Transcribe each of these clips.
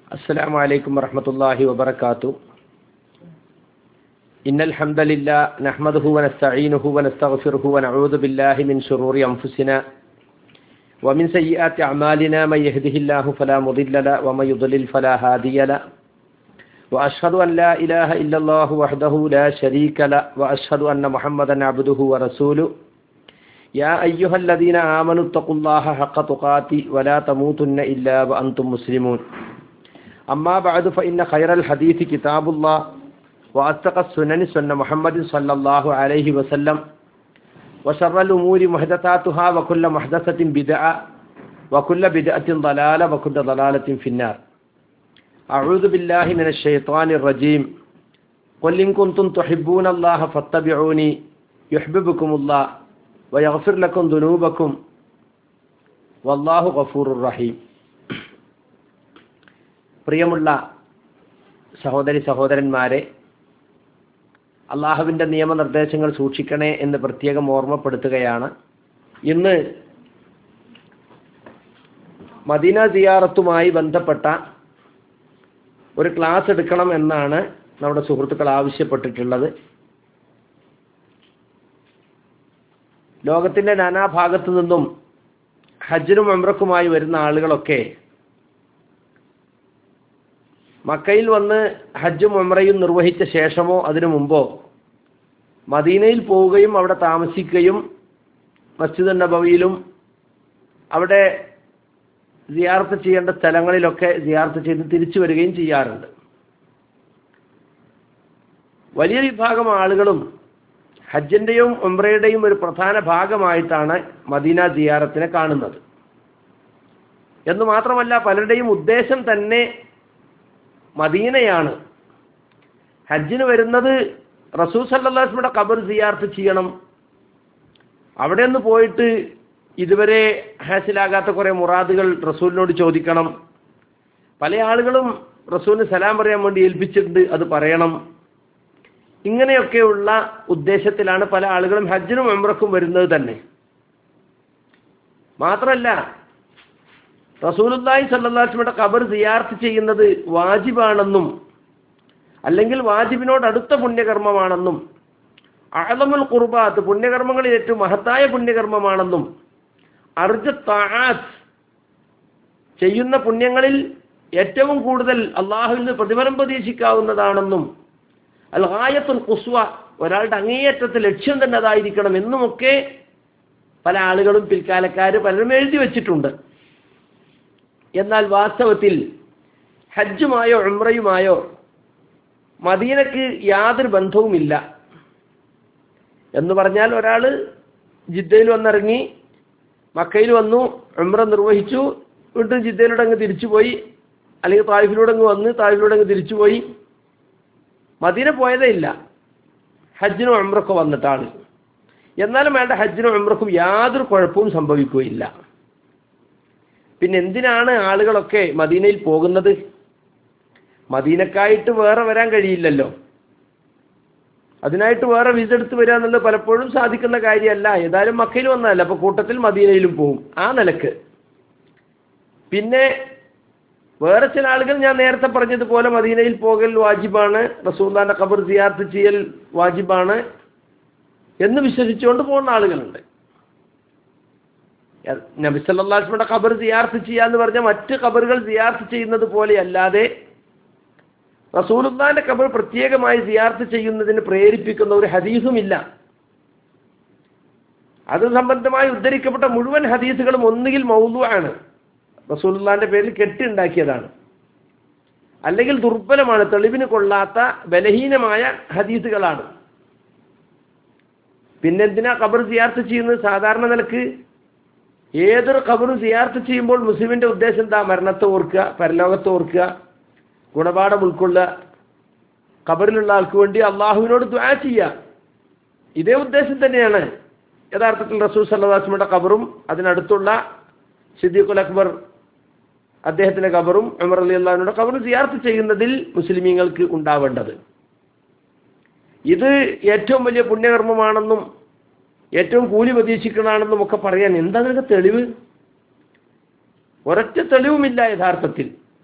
السلام عليكم ورحمة الله وبركاته إن الحمد لله نحمده ونستعينه ونستغفره ونعوذ بالله من شرور أنفسنا ومن سيئات أعمالنا من يهده الله فلا مضل له ومن يضلل فلا هادي له وأشهد أن لا إله إلا الله وحده لا شريك له وأشهد أن محمدا عبده ورسوله يا أيها الذين آمنوا اتقوا الله حق تقاته ولا تموتن إلا وأنتم مسلمون أما بعد فإن خير الحديث كتاب الله وأتقى السنن سنة محمد صلى الله عليه وسلم وشر الأمور محدثاتها وكل محدثة بدعة وكل بدعة ضلالة وكل ضلالة في النار أعوذ بالله من الشيطان الرجيم قل إن كنتم تحبون الله فاتبعوني يحببكم الله ويغفر لكم ذنوبكم والله غفور رحيم പ്രിയമുള്ള സഹോദരി സഹോദരന്മാരെ അള്ളാഹുവിൻ്റെ നിയമനിർദ്ദേശങ്ങൾ സൂക്ഷിക്കണേ എന്ന് പ്രത്യേകം ഓർമ്മപ്പെടുത്തുകയാണ് ഇന്ന് മദീന സിയാറത്തുമായി ബന്ധപ്പെട്ട ഒരു ക്ലാസ് എടുക്കണം എന്നാണ് നമ്മുടെ സുഹൃത്തുക്കൾ ആവശ്യപ്പെട്ടിട്ടുള്ളത് ലോകത്തിൻ്റെ നാനാഭാഗത്തു നിന്നും ഹജ്ജിനും അമ്രക്കുമായി വരുന്ന ആളുകളൊക്കെ മക്കയിൽ വന്ന് ഹജ്ജും ഉംറയും നിർവഹിച്ച ശേഷമോ അതിനു മുമ്പോ മദീനയിൽ പോവുകയും അവിടെ താമസിക്കുകയും മസ്ജിദ് നബവിയിലും അവിടെ സിയാർത്ത് ചെയ്യേണ്ട സ്ഥലങ്ങളിലൊക്കെ സിയാർത്ത് ചെയ്ത് തിരിച്ചു വരികയും ചെയ്യാറുണ്ട് വലിയ വിഭാഗം ആളുകളും ഹജ്ജിൻ്റെയും ഉംറയുടെയും ഒരു പ്രധാന ഭാഗമായിട്ടാണ് മദീന സിയാറത്തിനെ കാണുന്നത് എന്ന് മാത്രമല്ല പലരുടെയും ഉദ്ദേശം തന്നെ മദീനയാണ് ഹജ്ജിന് വരുന്നത് റസൂൽ സല്ലാസ്മയുടെ ഖബർ സിയാർത്ത് ചെയ്യണം അവിടെ നിന്ന് പോയിട്ട് ഇതുവരെ ഹാസിലാകാത്ത കുറേ മുറാദുകൾ റസൂലിനോട് ചോദിക്കണം പല ആളുകളും റസൂലിന് സലാം പറയാൻ വേണ്ടി ഏൽപ്പിച്ചിട്ടുണ്ട് അത് പറയണം ഇങ്ങനെയൊക്കെയുള്ള ഉദ്ദേശത്തിലാണ് പല ആളുകളും ഹജ്ജിനും എംറക്കും വരുന്നത് തന്നെ മാത്രമല്ല റസൂലുല്ലായി സല്ലാസ്മയുടെ ഖബർ സിയാർത്ത് ചെയ്യുന്നത് വാജിബാണെന്നും അല്ലെങ്കിൽ വാജിബിനോട് അടുത്ത പുണ്യകർമ്മമാണെന്നും അഹലമുൽ ഖുർബാത്ത് പുണ്യകർമ്മങ്ങളിൽ ഏറ്റവും മഹത്തായ പുണ്യകർമ്മമാണെന്നും അർജ താസ് ചെയ്യുന്ന പുണ്യങ്ങളിൽ ഏറ്റവും കൂടുതൽ അള്ളാഹുവിൽ നിന്ന് പ്രതിഫലം പ്രതീക്ഷിക്കാവുന്നതാണെന്നും അൽ ഹായത്തുൽ കുസ്വ ഒരാളുടെ അങ്ങേയറ്റത്തെ ലക്ഷ്യം തന്നെ അതായിരിക്കണം എന്നുമൊക്കെ പല ആളുകളും പിൽക്കാലക്കാർ പലരും എഴുതി വച്ചിട്ടുണ്ട് എന്നാൽ വാസ്തവത്തിൽ ഹജ്ജുമായോ ഉംറയുമായോ മദീനക്ക് യാതൊരു ബന്ധവുമില്ല എന്ന് പറഞ്ഞാൽ ഒരാൾ ജിദ്ദയിൽ വന്നിറങ്ങി മക്കയിൽ വന്നു ഉംറ നിർവഹിച്ചു വീണ്ടും ജിദ്ദയിലൂടെ അങ്ങ് തിരിച്ചുപോയി അല്ലെങ്കിൽ തായിഫിലൂടെ അങ്ങ് വന്ന് തായിഫിലൂടെ അങ്ങ് തിരിച്ചുപോയി മദീന പോയതേ ഇല്ല ഹജ്ജിനും ഉംറക്കും വന്നിട്ടാണ് എന്നാലും വേണ്ട ഹജ്ജിനും ഉംറക്കും യാതൊരു കുഴപ്പവും സംഭവിക്കുകയില്ല പിന്നെ എന്തിനാണ് ആളുകളൊക്കെ മദീനയിൽ പോകുന്നത് മദീനക്കായിട്ട് വേറെ വരാൻ കഴിയില്ലല്ലോ അതിനായിട്ട് വേറെ വിസ എടുത്ത് വരിക എന്നുള്ളത് പലപ്പോഴും സാധിക്കുന്ന കാര്യമല്ല ഏതായാലും മക്കയിൽ വന്നതല്ല അപ്പൊ കൂട്ടത്തിൽ മദീനയിലും പോകും ആ നിലക്ക് പിന്നെ വേറെ ചില ആളുകൾ ഞാൻ നേരത്തെ പറഞ്ഞതുപോലെ മദീനയിൽ പോകൽ വാജിബാണ് റസൂല്ലാന്റെ ഖബർ സിയാർത്ത് ചെയ്യൽ വാജിബാണ് എന്ന് വിശ്വസിച്ചുകൊണ്ട് പോകുന്ന ആളുകളുണ്ട് നബി സല്ലാസ്മയുടെ ഖബർ സിയാർത്ത് ചെയ്യാന്ന് പറഞ്ഞാൽ മറ്റ് ഖബറുകൾ സിയാർത്ത് ചെയ്യുന്നത് പോലെ അല്ലാതെ റസൂലുല്ലാന്റെ ഖബർ പ്രത്യേകമായി സിയാർത്ത് ചെയ്യുന്നതിന് പ്രേരിപ്പിക്കുന്ന ഒരു ഹദീസുമില്ല അത് സംബന്ധമായി ഉദ്ധരിക്കപ്പെട്ട മുഴുവൻ ഹദീസുകളും ഒന്നുകിൽ മൗലു ആണ് റസൂലുല്ലാന്റെ പേരിൽ കെട്ടുണ്ടാക്കിയതാണ് അല്ലെങ്കിൽ ദുർബലമാണ് തെളിവിന് കൊള്ളാത്ത ബലഹീനമായ ഹദീസുകളാണ് പിന്നെന്തിനാ ഖബർ സിയാർത്ത് ചെയ്യുന്നത് സാധാരണ നിലക്ക് ഏതൊരു ഖബറും സിയാർത്ത് ചെയ്യുമ്പോൾ മുസ്ലിമിന്റെ ഉദ്ദേശം എന്താ മരണത്തെ ഓർക്കുക പരലോകത്തെ ഓർക്കുക ഗുണപാഠം ഉൾക്കൊള്ളുക ഖബറിലുള്ള ആൾക്ക് വേണ്ടി അള്ളാഹുവിനോട് ദ്വാ ചെയ്യുക ഇതേ ഉദ്ദേശം തന്നെയാണ് യഥാർത്ഥത്തിൽ റസൂൽ സല്ലാസ്മയുടെ ഖബറും അതിനടുത്തുള്ള സിദ്ദീഖുൽ അക്ബർ അദ്ദേഹത്തിന്റെ ഖബറും അമർ അലി അള്ളാഹിനോട് ഖബറും സിയാർത്ത് ചെയ്യുന്നതിൽ മുസ്ലിമീങ്ങൾക്ക് ഉണ്ടാവേണ്ടത് ഇത് ഏറ്റവും വലിയ പുണ്യകർമ്മമാണെന്നും ഏറ്റവും കൂലി പ്രതീക്ഷിക്കണമെന്നും ഒക്കെ പറയാൻ എന്താ നിനക്ക് തെളിവ് ഒരൊറ്റ തെളിവുമില്ല യഥാർത്ഥത്തിൽ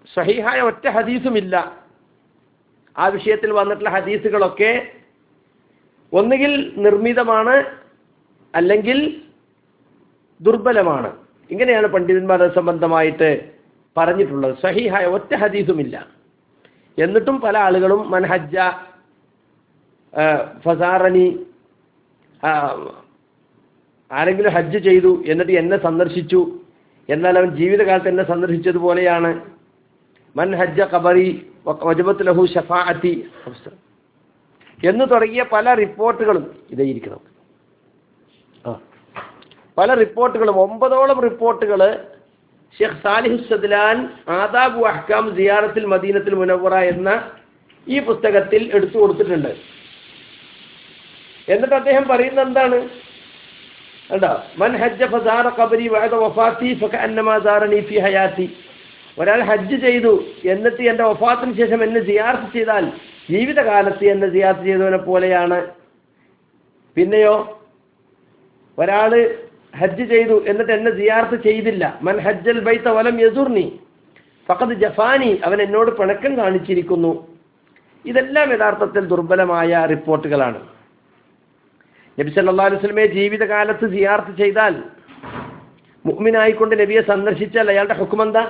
സഹിഹായ ഒറ്റ ഹദീസുമില്ല ആ വിഷയത്തിൽ വന്നിട്ടുള്ള ഹദീസുകളൊക്കെ ഒന്നുകിൽ നിർമ്മിതമാണ് അല്ലെങ്കിൽ ദുർബലമാണ് ഇങ്ങനെയാണ് പണ്ഡിതന്മാർ അത് സംബന്ധമായിട്ട് പറഞ്ഞിട്ടുള്ളത് സഹിഹായ ഒറ്റ ഹദീസുമില്ല എന്നിട്ടും പല ആളുകളും മൻഹജ്ജ ആ, ഫസാറനി ആ, ആരെങ്കിലും ഹജ്ജ് ചെയ്തു എന്നിട്ട് എന്നെ സന്ദർശിച്ചു എന്നാൽ അവൻ ജീവിതകാലത്ത് എന്നെ സന്ദർശിച്ചതുപോലെയാണ് മൻ ഹജ്ജ ഖബറി വജബത്ത് ലഹു ഷഫാഅത്തി എന്ന് തുടങ്ങിയ പല റിപ്പോർട്ടുകളും ഇതേ ഇരിക്കണം ആ പല റിപ്പോർട്ടുകളും ഒമ്പതോളം റിപ്പോർട്ടുകൾ ഷെയ്ഖ് സാലിഹു സദ്ലാൻ ആദാബു അഹ്കാം സിയാറത്തിൽ മദീനത്തിൽ മുനവറ എന്ന ഈ പുസ്തകത്തിൽ എടുത്തു കൊടുത്തിട്ടുണ്ട് എന്നിട്ട് അദ്ദേഹം പറയുന്നത് എന്താണ് കണ്ടോ മൻ ഹജ്ജ ഫസാറ ഖബരി വഅദ വഫാത്തി ഫകഅന്നമാ സാറനി ഫി ഹയാത്തി ഒരാൾ ഹജ്ജ് ചെയ്തു എന്നിട്ട് എൻ്റെ വഫാത്തിന് ശേഷം എന്നെ സിയാർത്ത് ചെയ്താൽ ജീവിതകാലത്ത് എന്നെ സിയാർത്ത് ചെയ്തവനെ പോലെയാണ് പിന്നെയോ ഒരാള് ഹജ്ജ് ചെയ്തു എന്നിട്ട് എന്നെ സിയാർത്ത് ചെയ്തില്ല മൻ ഹജ്ജൽ ബൈത്ത വലം യസുർനി ഫഖദ് ജഫാനി അവൻ എന്നോട് പിണക്കം കാണിച്ചിരിക്കുന്നു ഇതെല്ലാം യഥാർത്ഥത്തിൽ ദുർബലമായ റിപ്പോർട്ടുകളാണ് നബി സല്ലല്ലാഹു അലൈഹി വസല്ലമയെ ജീവിതകാലത്ത് സിയാർത്ത് ചെയ്താൽ മുഅ്മിനായിക്കൊണ്ട് നബിയെ സന്ദർശിച്ചാൽ അയാളുടെ ഹുക്കം എന്താ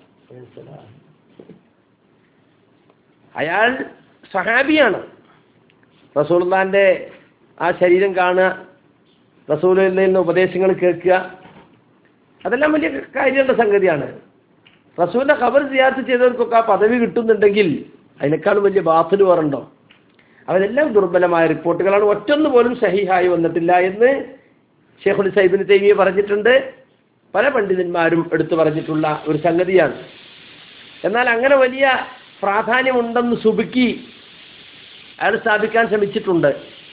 അയാൾ സഹാബിയാണ് റസൂലുള്ളാന്റെ ആ ശരീരം കാണുക റസൂലിൽ നിന്ന് ഉപദേശങ്ങൾ കേൾക്കുക അതെല്ലാം വലിയ കാര്യമുള്ള സംഗതിയാണ് റസൂലിന്റെ ഖബർ സിയാർത്ത് ചെയ്തവർക്കൊക്കെ ആ പദവി കിട്ടുന്നുണ്ടെങ്കിൽ അതിനേക്കാളും വലിയ ബാത്തിൽ വേറുണ്ടോ അവരെല്ലാം ദുർബലമായ റിപ്പോർട്ടുകളാണ് ഒറ്റൊന്നു പോലും സഹിഹായി വന്നിട്ടില്ല എന്ന് ഷെയ്ഖുൽ സൈബിന് തൈമിയെ പറഞ്ഞിട്ടുണ്ട് പല പണ്ഡിതന്മാരും എടുത്തു പറഞ്ഞിട്ടുള്ള ഒരു സംഗതിയാണ് എന്നാൽ അങ്ങനെ വലിയ പ്രാധാന്യമുണ്ടെന്ന് സുബിക്കി അയാൾ സ്ഥാപിക്കാൻ ശ്രമിച്ചിട്ടുണ്ട്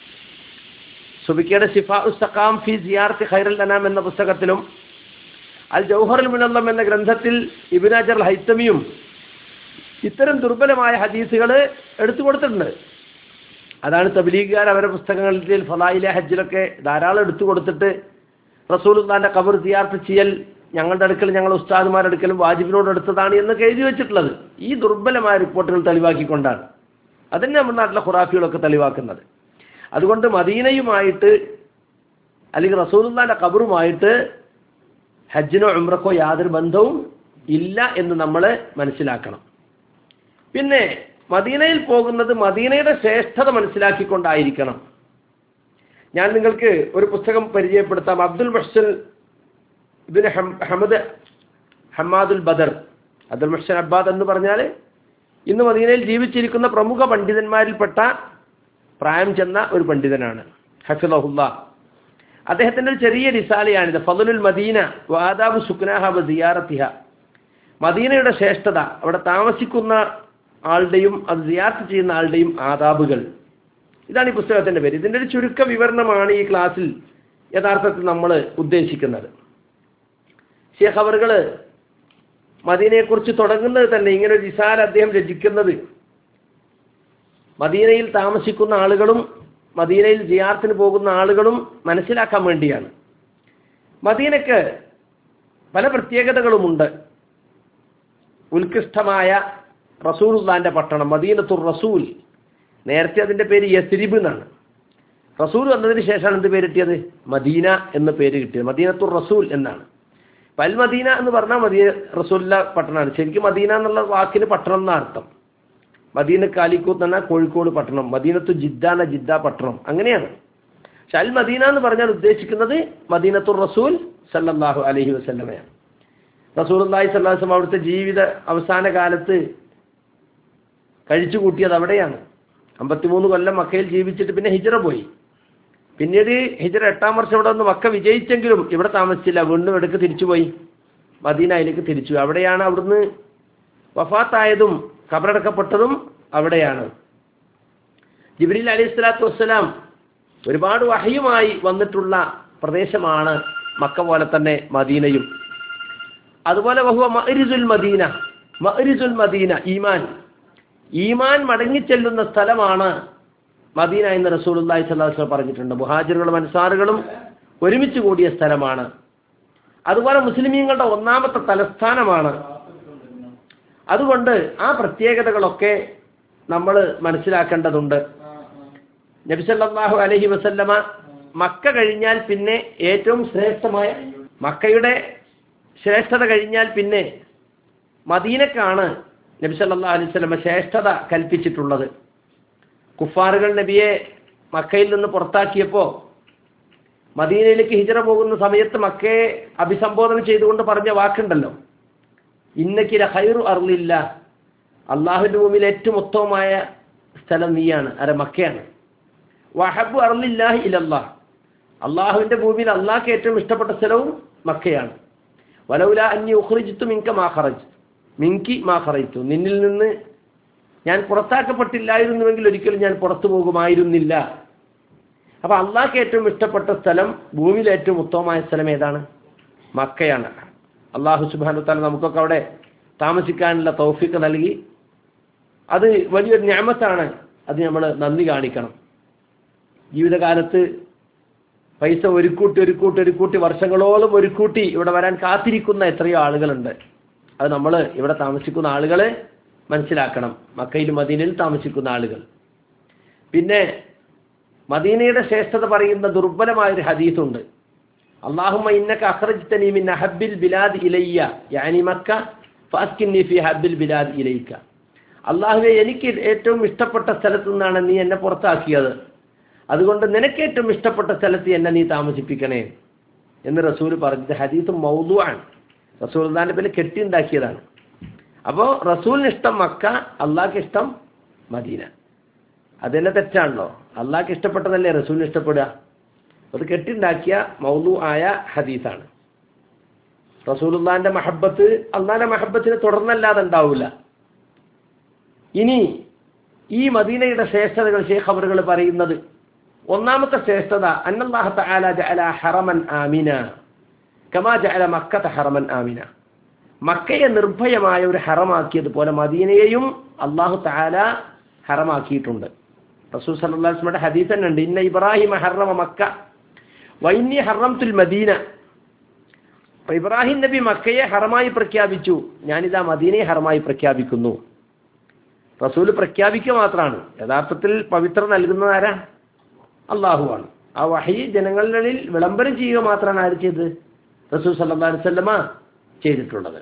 സുബിക്കയുടെ ഷിഫാ ഉസ്തഖാം ഫി സിയാർത്തി ഖൈറുൽ അനാം എന്ന പുസ്തകത്തിലും അൽ ജൗഹറുൽ മുനല്ലം എന്ന ഗ്രന്ഥത്തിൽ ഇബിനാജർ ഹൈത്തമിയും ഇത്തരം ദുർബലമായ ഹദീസുകൾ എടുത്തു കൊടുത്തിട്ടുണ്ട് അതാണ് തബ്ലീഗുകാർ അവരുടെ പുസ്തകങ്ങളിൽ ഫലായിലെ ഹജ്ജിലൊക്കെ ധാരാളം എടുത്തു കൊടുത്തിട്ട് റസൂലുള്ളാന്റെ കബർ സിയാർത്ത് ചെയ്യൽ ഞങ്ങളുടെ അടുക്കൽ ഞങ്ങൾ ഉസ്താദുമാരുടെ അടുക്കലും വാജിബിനോട് എടുത്തതാണ് എന്നൊക്കെ എഴുതി വെച്ചിട്ടുള്ളത് ഈ ദുർബലമായ റിപ്പോർട്ടുകൾ തെളിവാക്കിക്കൊണ്ടാണ് അതന്നെ നമ്മുടെ നാട്ടിലെ ഖുറാഫികളൊക്കെ തെളിവാക്കുന്നത് അതുകൊണ്ട് മദീനയുമായിട്ട് അല്ലെങ്കിൽ റസൂലുള്ളാന്റെ ഖബറുമായിട്ട് ഹജ്ജിനോ ഉംറക്കോ യാതൊരു ബന്ധവും ഇല്ല എന്ന് നമ്മൾ മനസ്സിലാക്കണം പിന്നെ മദീനയിൽ പോകുന്നത് മദീനയുടെ ശ്രേഷ്ഠത മനസ്സിലാക്കിക്കൊണ്ടായിരിക്കണം ഞാൻ നിങ്ങൾക്ക് ഒരു പുസ്തകം പരിചയപ്പെടുത്താം അബ്ദുൽ മഹ്സൻ ഇതിന് Hamad Hammadul Badr Abdul Mohsin Abbad എന്ന് പറഞ്ഞാൽ ഇന്ന് മദീനയിൽ ജീവിച്ചിരിക്കുന്ന പ്രമുഖ പണ്ഡിതന്മാരിൽപ്പെട്ട പ്രായം ചെന്ന ഒരു പണ്ഡിതനാണ് ഹഫിദഹുല്ല അദ്ദേഹത്തിന്റെ ഒരു ചെറിയ റിസാലയാണിത് ഫലുൽ മദീന വാദാബ് സുക്നാഹ സിയാറത്തിഹ മദീനയുടെ ശ്രേഷ്ഠത അവിടെ താമസിക്കുന്ന ആളുടെയും അത് സിയാർത്ത് ചെയ്യുന്ന ആളുടെയും ആദാബുകൾ ഇതാണ് ഈ പുസ്തകത്തിന്റെ പേര് ഇതിന്റെ ഒരു ചുരുക്ക വിവരണമാണ് ഈ ക്ലാസ്സിൽ യഥാർത്ഥത്തിൽ നമ്മൾ ഉദ്ദേശിക്കുന്നത് ഷേഖ് അവറുകൾ മദീനയെക്കുറിച്ച് തുടങ്ങുന്നത് തന്നെ ഇങ്ങനെ ഒരു വിശാല അദ്ദേഹം രചിക്കുന്നത് മദീനയിൽ താമസിക്കുന്ന ആളുകളും മദീനയിൽ ജിയാർത്തിന് പോകുന്ന ആളുകളും മനസ്സിലാക്കാൻ വേണ്ടിയാണ് മദീനക്ക് പല പ്രത്യേകതകളുമുണ്ട് ഉത്കൃഷ്ടമായ റസൂലുള്ളാന്റെ പട്ടണം മദീനത്തുർ റസൂൽ നേരത്തെ അതിന്റെ പേര് യസ്രിബ് എന്നാണ് റസൂൽ വന്നതിന് ശേഷമാണ് എന്ത് പേരിട്ടിയത് മദീന എന്ന പേര് കിട്ടിയത് മദീനത്തുർ റസൂൽ എന്നാണ് പൽ മദീന എന്ന് പറഞ്ഞാൽ മദീന റസൂല്ല പട്ടണമാണ് ശരിക്കും മദീന എന്നുള്ള വാക്കിന് പട്ടണം എന്ന അർത്ഥം മദീന കാലിക്കൂത്ത് എന്നാൽ കോഴിക്കോട് പട്ടണം മദീനത്തു ജിദ്ദ എന്ന ജിദ്ദ പട്ടണം അങ്ങനെയാണ് പക്ഷെ അൽ മദീന എന്ന് പറഞ്ഞാൽ ഉദ്ദേശിക്കുന്നത് മദീനത്തുർ റസൂൽ സല്ലല്ലാഹു അലൈഹി വസല്ലമയാണ് റസൂൽ അള്ളാഹി സ്വല്ലാസ്ലം അവിടുത്തെ ജീവിത അവസാന കാലത്ത് കഴിച്ചു കൂട്ടിയത് അവിടെയാണ് അമ്പത്തിമൂന്ന് കൊല്ലം മക്കയിൽ ജീവിച്ചിട്ട് പിന്നെ ഹിജറ പോയി പിന്നീട് ഹിജറ എട്ടാം വർഷം ഇവിടെ വന്ന് മക്ക വിജയിച്ചെങ്കിലും ഇവിടെ താമസിച്ചില്ല വീണ്ടും എടുക്ക് തിരിച്ചുപോയി മദീനയിലേക്ക് തിരിച്ചു അവിടെയാണ് അവിടുന്ന് വഫാത്തായതും കബറടക്കപ്പെട്ടതും അവിടെയാണ് ജിബ്രീൽ അലൈഹി സ്വലാത്തു വസ്സലാം ഒരുപാട് വഹയുമായി വന്നിട്ടുള്ള പ്രദേശമാണ് മക്ക പോലെ തന്നെ മദീനയും അതുപോലെ ബഹുവ മഅരിസുൽ മദീന മഅരിസുൽ മദീന ഈമാൻ ഈമാൻ മടങ്ങിച്ചെല്ലുന്ന സ്ഥലമാണ് മദീന എന്ന് റസൂലുള്ളാഹി സ്വല്ലല്ലാഹു അലൈഹി വസല്ലം പറഞ്ഞിട്ടുണ്ട് മുഹാജിറുകളും അൻസാറുകളും ഒരുമിച്ച് കൂടിയ സ്ഥലമാണ് അതുപോലെ മുസ്ലിമീങ്ങളുടെ ഒന്നാമത്തെ തലസ്ഥാനമാണ് അതുകൊണ്ട് ആ പ്രത്യേകതകളൊക്കെ നമ്മൾ മനസ്സിലാക്കേണ്ടതുണ്ട് നബിസല്ലാഹു അലഹി വസല്ലമ മക്ക കഴിഞ്ഞാൽ പിന്നെ ഏറ്റവും ശ്രേഷ്ഠമായ മക്കയുടെ ശ്രേഷ്ഠത കഴിഞ്ഞാൽ പിന്നെ മദീനക്കാണ് നബി സല്ലല്ലാഹു അലൈഹി വസല്ലമ ശ്രേഷ്ഠത കൽപ്പിച്ചിട്ടുള്ളത് കുഫാറുകൾ നബിയെ മക്കയിൽ നിന്ന് പുറത്താക്കിയപ്പോൾ മദീനയിലേക്ക് ഹിജറ പോകുന്ന സമയത്ത് മക്കയെ അഭിസംബോധന ചെയ്തുകൊണ്ട് പറഞ്ഞ വാക്കുണ്ടല്ലോ ഇന്നക്കിര ഹൈറു അർലില്ല അള്ളാഹുവിന്റെ ഭൂമിയിൽ ഏറ്റവും ഉത്തമമായ സ്ഥലം നീയാണ് അര മക്കയാണ് വഹബു അർലില്ലാഹി ഇലല്ലാ അള്ളാഹുവിന്റെ ഭൂമിയിൽ അള്ളാഹ്ക്ക് ഏറ്റവും ഇഷ്ടപ്പെട്ട സ്ഥലവും മക്കയാണ് വലൗല അന്യ ഉഖ്രിജിത്തു മിങ്ക മാ ഖറജ് മിങ്കി മാ ഖറയിത്തു നിന്നിൽ നിന്ന് ഞാൻ പുറത്താക്കപ്പെട്ടില്ലായിരുന്നുവെങ്കിൽ ഒരിക്കലും ഞാൻ പുറത്തു പോകുമായിരുന്നില്ല അപ്പൊ അള്ളാഹ്ക്ക് ഏറ്റവും ഇഷ്ടപ്പെട്ട സ്ഥലം ഭൂമിയിൽ ഏറ്റവും ഉത്തമമായ സ്ഥലം ഏതാണ് മക്കയാണ് അള്ളാഹു സുബാനു താല നമുക്കൊക്കെ അവിടെ താമസിക്കാനുള്ള തൗഫിക്ക് നൽകി അത് വലിയൊരു ഞാമത്താണ് അത് നമ്മൾ നന്ദി കാണിക്കണം ജീവിതകാലത്ത് പൈസ ഒരുക്കൂട്ടി ഒരുക്കൂട്ടി ഒരുക്കൂട്ടി വർഷങ്ങളോളം ഒരുക്കൂട്ടി ഇവിടെ വരാൻ കാത്തിരിക്കുന്ന എത്രയോ ആളുകളുണ്ട് അത് നമ്മൾ ഇവിടെ താമസിക്കുന്ന ആളുകളെ മനസ്സിലാക്കണം മക്കയിലും മദീനയിൽ താമസിക്കുന്ന ആളുകൾ പിന്നെ മദീനയുടെ ശ്രേഷ്ഠത പറയുന്ന ദുർബലമായൊരു ഹദീസുണ്ട് അള്ളാഹുമ്മ ഇന്നക അഖ്റജ്തനി മിൻ അഹബ്ബിൽ ബിലാദ് ഇലയ്യ യാനി മക്ക ഫാസ്കിന്നി ഫി ഹബ്ബിൽ ബിലാദ് ഇലയ്ക്ക അള്ളാഹുവെ എനിക്ക് ഏറ്റവും ഇഷ്ടപ്പെട്ട സ്ഥലത്തു നിന്നാണ് നീ എന്നെ പുറത്താക്കിയത് അതുകൊണ്ട് നിനക്ക് ഏറ്റവും ഇഷ്ടപ്പെട്ട സ്ഥലത്ത് എന്നെ നീ താമസിപ്പിക്കണേ എന്ന് റസൂൽ പറഞ്ഞത് ഹദീസ് മൗതുവാണ് റസൂൽ ദാന്റെ പേര് കെട്ടിയുണ്ടാക്കിയതാണ് അപ്പോൾ റസൂലിന് ഇഷ്ടം മക്ക അള്ളാഹ്ക്ക് ഇഷ്ടം മദീന അതെന്നെ തെറ്റാണല്ലോ അള്ളാഹ്ക്ക് ഇഷ്ടപ്പെട്ടതല്ലേ റസൂലിന് ഇഷ്ടപ്പെടുക അത് കെട്ടിണ്ടാക്കിയ മൗലു ആയ ഹദീസാണ് റസൂലുള്ളാന്റെ മഹബത്ത് അള്ളാന്റെ മഹബത്തിന് തുടർന്നല്ലാതെ ഉണ്ടാവില്ല ഇനി ഈ മദീനയുടെ ശ്രേഷ്ഠതകൾ ഷേഖ് അവറുകൾ പറയുന്നത് ഒന്നാമത്തെ ശ്രേഷ്ഠത അന്നല്ലാഹ തആല ജഅല ഹറമൻ ആമിന കമാ ജഅല മക്കത ഹറമൻ ആമിന മക്കയെ നിർഭയമായ ഒരു ഹറമാക്കിയതുപോലെ മദീനയെയും അള്ളാഹു തആല ഹറമാക്കിയിട്ടുണ്ട് റസൂൽ സല്ലല്ലാഹു അലൈഹി വസല്ലമയുടെ ഹദീസ് തന്നെ ഉണ്ട് ഇന്ന ഇബ്രാഹിം ഹറമ മക്ക വൈന്നി ഹറംതുൽ മദീന അപ്പൊ ഇബ്രാഹിം നബി മക്കയെ ഹറമായി പ്രഖ്യാപിച്ചു ഞാനിതാ മദീനയെ ഹറമായി പ്രഖ്യാപിക്കുന്നു റസൂൽ പ്രഖ്യാപിക്കുക മാത്രമാണ് യഥാർത്ഥത്തിൽ പവിത്ര നൽകുന്നത് ആരാ അള്ളാഹുവാണ് ആ വഹി ജനങ്ങളിൽ വിളംബരം ചെയ്യുക മാത്രമാണ് ആര് ചെയ്തത് റസൂൽ സല്ലല്ലാഹു അലൈഹി വസല്ലമ ചെയ്തിട്ടുള്ളത്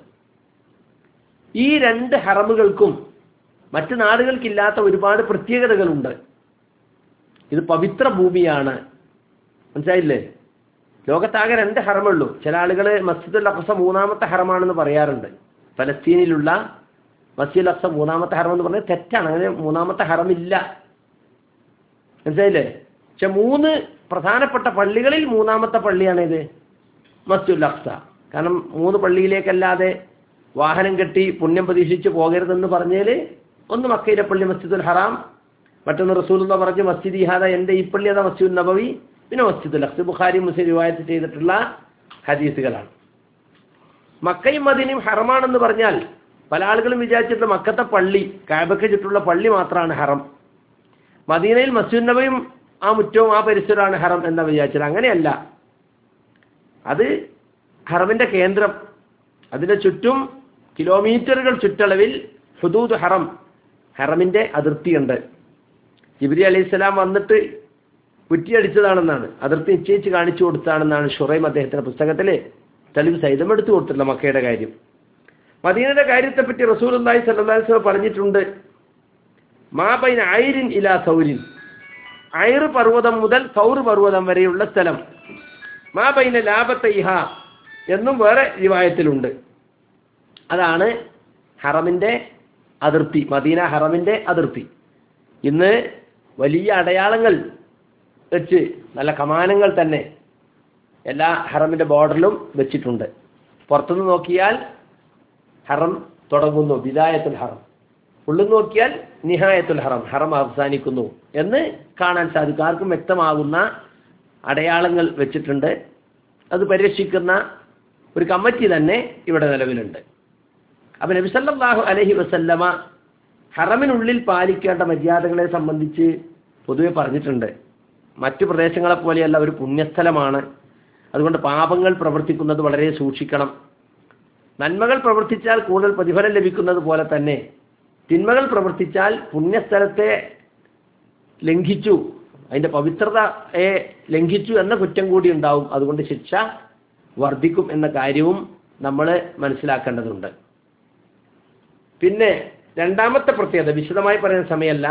ഈ രണ്ട് ഹറമുകൾക്കും മറ്റ് നാടുകൾക്കില്ലാത്ത ഒരുപാട് പ്രത്യേകതകളുണ്ട് ഇത് പവിത്ര ഭൂമിയാണ് മനസ്സിലായില്ലേ ലോകത്താകെ രണ്ട് ഹറമുള്ളൂ ചില ആളുകൾ മസ്ജിദുൽ അഖസ മൂന്നാമത്തെ ഹറമാണെന്ന് പറയാറുണ്ട് ഫലസ്തീനിലുള്ള മസ്ജിദുൽ അഖസ മൂന്നാമത്തെ ഹറം എന്ന് പറഞ്ഞാൽ തെറ്റാണ് അങ്ങനെ മൂന്നാമത്തെ ഹറമില്ല മനസ്സിലായില്ലേ പക്ഷെ മൂന്ന് പ്രധാനപ്പെട്ട പള്ളികളിൽ മൂന്നാമത്തെ പള്ളിയാണ് ഇത് മസ്ജിദുൽ അഖ്സ കാരണം മൂന്ന് പള്ളിയിലേക്കല്ലാതെ വാഹനം കെട്ടി പുണ്യം പ്രതീക്ഷിച്ച് പോകരുതെന്ന് പറഞ്ഞാൽ ഒന്ന് മക്കയിലെ പള്ളി മസ്ജിദുൽ ഹറാം മറ്റൊന്ന് റസൂലുള്ള പറഞ്ഞ് മസ്ജിദ് ഇഹാദ എൻ്റെ ഈ പള്ളി അതാ മസ്ജിദ് നബവി പിന്നെ മസ്ജിദുൽ അഖ്സ ബുഖാരി മുസ്ലിം റിവായത്ത് ചെയ്തിട്ടുള്ള ഹദീസുകളാണ് മക്കയും മദീനയും ഹറമാണെന്ന് പറഞ്ഞാൽ പല ആളുകളും വിചാരിച്ചിട്ട് മക്കത്തെ പള്ളി കാബയ്ക്ക് ചുറ്റുള്ള പള്ളി മാത്രമാണ് ഹറം മദീനയിൽ മസ്ജിദ് നബിയും ആ മുറ്റവും ആ പരിസരമാണ് ഹറം എന്ന് വിചാരിച്ചത് അങ്ങനെയല്ല അത് ഹറമിന്റെ കേന്ദ്രം അതിന്റെ ചുറ്റും കിലോമീറ്ററുകൾ ചുറ്റളവിൽ ഹുദൂദ് ഹറം ഹറമിന്റെ അതിർത്തിയുണ്ട് ജിബ്രി അലൈഹിസ്സലാം വന്നിട്ട് കുറ്റിയടിച്ചതാണെന്നാണ് അതിർത്തി നിശ്ചയിച്ച് കാണിച്ചു കൊടുത്താണെന്നാണ് ഷുറൈം അദ്ദേഹത്തിന്റെ പുസ്തകത്തിലെ തെളിവ് സഹിതം എടുത്തു കൊടുത്തിട്ടുള്ള മക്കയുടെ കാര്യം മദീനയുടെ കാര്യത്തെപ്പറ്റി റസൂൽ അള്ളാഹി സല്ലാസ്ലം പറഞ്ഞിട്ടുണ്ട് മാബൈൻ ഐരിൻ ഇലാ സൗരിൻ ഐർ പർവ്വതം മുതൽ സൗർ പർവ്വതം വരെയുള്ള സ്ഥലം മാബൈന ലാഭത്തൈഹ എന്നും വേറെ റിവായത്തിലുണ്ട് അതാണ് ഹറമിന്റെ അതിർത്തി മദീന ഹറമിന്റെ അതിർത്തി ഇന്ന് വലിയ അടയാളങ്ങൾ വെച്ച് നല്ല കമാനങ്ങൾ തന്നെ എല്ലാ ഹറമിന്റെ ബോർഡറിലും വെച്ചിട്ടുണ്ട് പുറത്തുനിന്ന് നോക്കിയാൽ ഹറം തുടങ്ങുന്നു വിദായത്തുൽ ഹറം ഉള്ളിൽ നോക്കിയാൽ നിഹായത്തുൽ ഹറം ഹറം അവസാനിക്കുന്നു എന്ന് കാണാൻ സാധിക്കും ആർക്കും വ്യക്തമാകുന്ന അടയാളങ്ങൾ വെച്ചിട്ടുണ്ട് അത് പരിരക്ഷിക്കുന്ന ഒരു കമ്മിറ്റി തന്നെ ഇവിടെ നിലവിലുണ്ട് അപ്പൊ നബി സല്ലല്ലാഹു അലൈഹി വസല്ലമ ഹറമിനുള്ളിൽ പാലിക്കേണ്ട മര്യാദകളെ സംബന്ധിച്ച് പൊതുവെ പറഞ്ഞിട്ടുണ്ട് മറ്റു പ്രദേശങ്ങളെ പോലെയല്ല ഒരു പുണ്യസ്ഥലമാണ് അതുകൊണ്ട് പാപങ്ങൾ പ്രവർത്തിക്കുന്നത് വളരെ സൂക്ഷിക്കണം നന്മകൾ പ്രവർത്തിച്ചാൽ കൂടുതൽ പ്രതിഫലം ലഭിക്കുന്നത് പോലെ തന്നെ തിന്മകൾ പ്രവർത്തിച്ചാൽ പുണ്യസ്ഥലത്തെ ലംഘിച്ചു അതിന്റെ പവിത്രതയെ ലംഘിച്ചു എന്ന കുറ്റം കൂടി ഉണ്ടാവും അതുകൊണ്ട് ശിക്ഷ വർദ്ധിക്കും എന്ന കാര്യവും നമ്മൾ മനസ്സിലാക്കേണ്ടതുണ്ട് പിന്നെ രണ്ടാമത്തെ പ്രത്യേകത വിശദമായി പറയുന്ന സമയമല്ല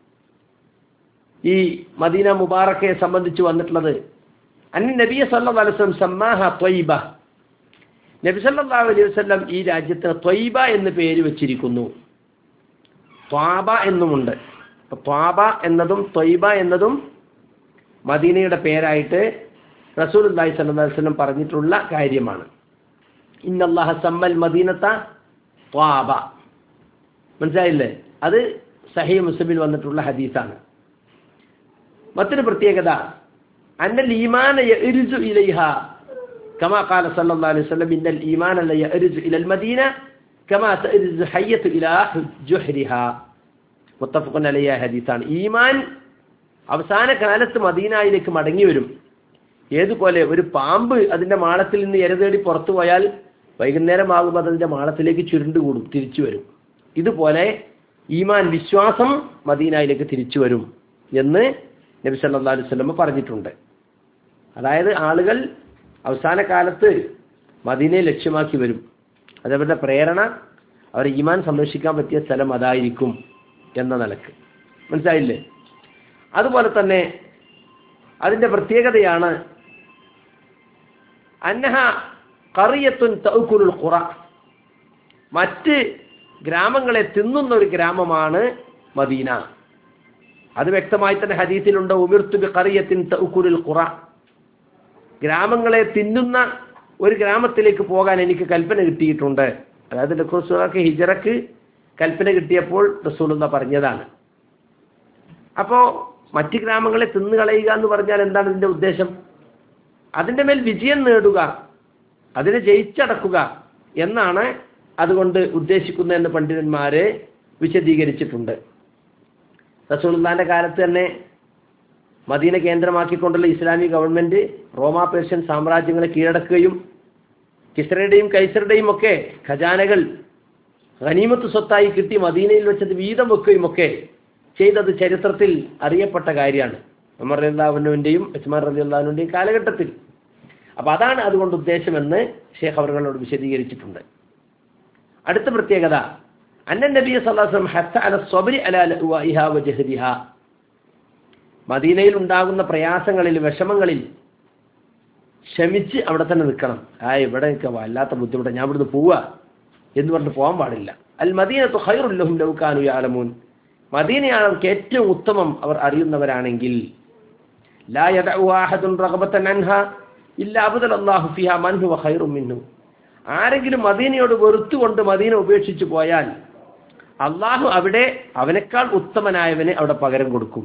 ഈ മദീന മുബാറക്കയെ സംബന്ധിച്ച് വന്നിട്ടുള്ളത് അന്ന് നബിയ സല്ലാ അലുസ്ലം സമ്മാഹ ത്വയ്ബ നബി സല്ലാ അലൈഹി വസ്ലം ഈ രാജ്യത്തിന് ത്വയ്ബ എന്ന് പേര് വെച്ചിരിക്കുന്നു ത്വാബ എന്നുമുണ്ട് അപ്പൊ ത്വാബ എന്നതും ത്വയ്ബ എന്നതും മദീനയുടെ പേരായിട്ട് റസൂൽ അള്ളാഹി സല്ലാ വസ്ലം പറഞ്ഞിട്ടുള്ള കാര്യമാണ് ഇന്നല്ലാഹ സമ്മൽ മദീനത്ത ത്വാബ മനസ്സിലായില്ലേ അത് സഹി മുസ്ലിമിൽ വന്നിട്ടുള്ള ഹദീസാണ് മറ്റൊരു പ്രത്യേകത അന്നൽ ഈമാന യഅ്രിജു ഇലൈഹ കമാ ഖാല സല്ലല്ലാഹു അലൈഹി വസല്ലം ഇന്നൽ ഈമാന ല യഅ്രിജു ഇലൽ മദീന കമാ തഅ്രിജു ഹയ്യത്തു ഇലാ ജുഹ്രിഹാ മുത്തഫഖുൻ അലൈഹി ഹദീസാണ് ഈമാൻ അവസാന കാലത്ത് മദീനയിലേക്ക് മടങ്ങി വരും ഏതുപോലെ ഒരു പാമ്പ് അതിന്റെ മാളത്തിൽ നിന്ന് ഇര തേടി പുറത്തു പോയാൽ വൈകുന്നേരം ആകുമ്പോൾ അതിന്റെ മാളത്തിലേക്ക് ചുരുണ്ടുകൂടും തിരിച്ചു വരും ഇതുപോലെ ഈമാൻ വിശ്വാസം മദീനയിലേക്ക് തിരിച്ചു വരും എന്ന് നബി സല്ലാ അലൈഹി സ്വലമ പറഞ്ഞിട്ടുണ്ട് അതായത് ആളുകൾ അവസാന കാലത്ത് മദീനയെ ലക്ഷ്യമാക്കി വരും അതവരുടെ പ്രേരണ അവർ ഈമാൻ സംരക്ഷിക്കാൻ പറ്റിയ സ്ഥലം അതായിരിക്കും എന്ന നിലക്ക് മനസ്സിലായില്ലേ അതുപോലെ തന്നെ അതിന്റെ പ്രത്യേകതയാണ് അന്നഹ കറിയത്തുൻ തൗക്കുലുൽ ഖുറ മറ്റ് ഗ്രാമങ്ങളെ തിന്നുന്ന ഒരു ഗ്രാമമാണ് മദീന അത് വ്യക്തമായി തന്നെ ഹദീസിലുണ്ട് ഉമിർത്തുബി കറിയത്തിൻ തൗക്കുലുൽ ഖുറ ഗ്രാമങ്ങളെ തിന്നുന്ന ഒരു ഗ്രാമത്തിലേക്ക് പോകാൻ എനിക്ക് കൽപ്പന കിട്ടിയിട്ടുണ്ട് അതായത് ലഖുസുഖക്ക് ഹിജറക്ക് കൽപ്പന കിട്ടിയപ്പോൾ റസൂലുള്ള പറഞ്ഞതാണ് അപ്പോ മറ്റ് ഗ്രാമങ്ങളെ തിന്നു കളയുക എന്ന് പറഞ്ഞാൽ എന്താണ് ഇതിന്റെ ഉദ്ദേശം അതിന്റെ മേൽ വിജയം നേടുക അതിനെ ജയിച്ചടക്കുക എന്നാണ് അതുകൊണ്ട് ഉദ്ദേശിക്കുന്നതെന്ന് പണ്ഡിതന്മാര് വിശദീകരിച്ചിട്ടുണ്ട് റസൂൽദാന്റെ കാലത്ത് തന്നെ മദീന കേന്ദ്രമാക്കിക്കൊണ്ടുള്ള ഇസ്ലാമിക് ഗവൺമെന്റ് റോമാ പേർഷ്യൻ സാമ്രാജ്യങ്ങളെ കീഴടക്കുകയും കിസ്രയുടെയും കൈസറുടെയും ഒക്കെ ഖജാനകൾ ഖനീമത്ത് സ്വത്തായി കിട്ടി മദീനയിൽ വെച്ചത് വീതം വെക്കുകയും ഒക്കെ ചെയ്തത് ചരിത്രത്തിൽ അറിയപ്പെട്ട കാര്യമാണ് ഉമർ റലിയുള്ളാഹുവിൻ്റെയും ഉസ്മാൻ റലിയുള്ളാഹുവിൻ്റെയും കാലഘട്ടത്തിൽ അപ്പൊ അതാണ് അതുകൊണ്ട് ഉദ്ദേശമെന്ന് ഷേഖ് അവர்களോട് വിശദീകരിച്ചിട്ടുണ്ട് അടുത്ത പ്രത്യേകത അന്നൻ നബി സല്ലാസ്ലം ഹത്ത അല സ്വബരി അല വജഹരിഹ മദീനയിൽ ഉണ്ടാകുന്ന പ്രയാസങ്ങളിൽ വിഷമങ്ങളിൽ ക്ഷമിച്ച് അവിടെ തന്നെ നിൽക്കണം ആ ഇവിടെ നിൽക്കുക വല്ലാത്ത ബുദ്ധിമുട്ട് ഞാൻ ഇവിടുന്ന് പോവുക എന്ന് പറഞ്ഞിട്ട് പോകാൻ പാടില്ല അൽ മദീനത്ത് ഹൈറുല്ലഹും ലൗക്കാനു യാലമൂൻ മദീനയാണ് അവർക്ക് ഏറ്റവും ഉത്തമം അവർ അറിയുന്നവരാണെങ്കിൽ ലാ യദഉ അഹദുൻ റഗബത്തൻ അൻഹ ഇല്ല അബ്ദൽ അല്ലാഹു ഫിഹ മൻ ഹുവ ഖൈറും മിൻഹു ആരെങ്കിലും മദീനയോട് വെറുത്തുകൊണ്ട് മദീന ഉപേക്ഷിച്ചു പോയാൽ അള്ളാഹു അവിടെ അവനേക്കാൾ ഉത്തമനായവന് അവിടെ പകരം കൊടുക്കും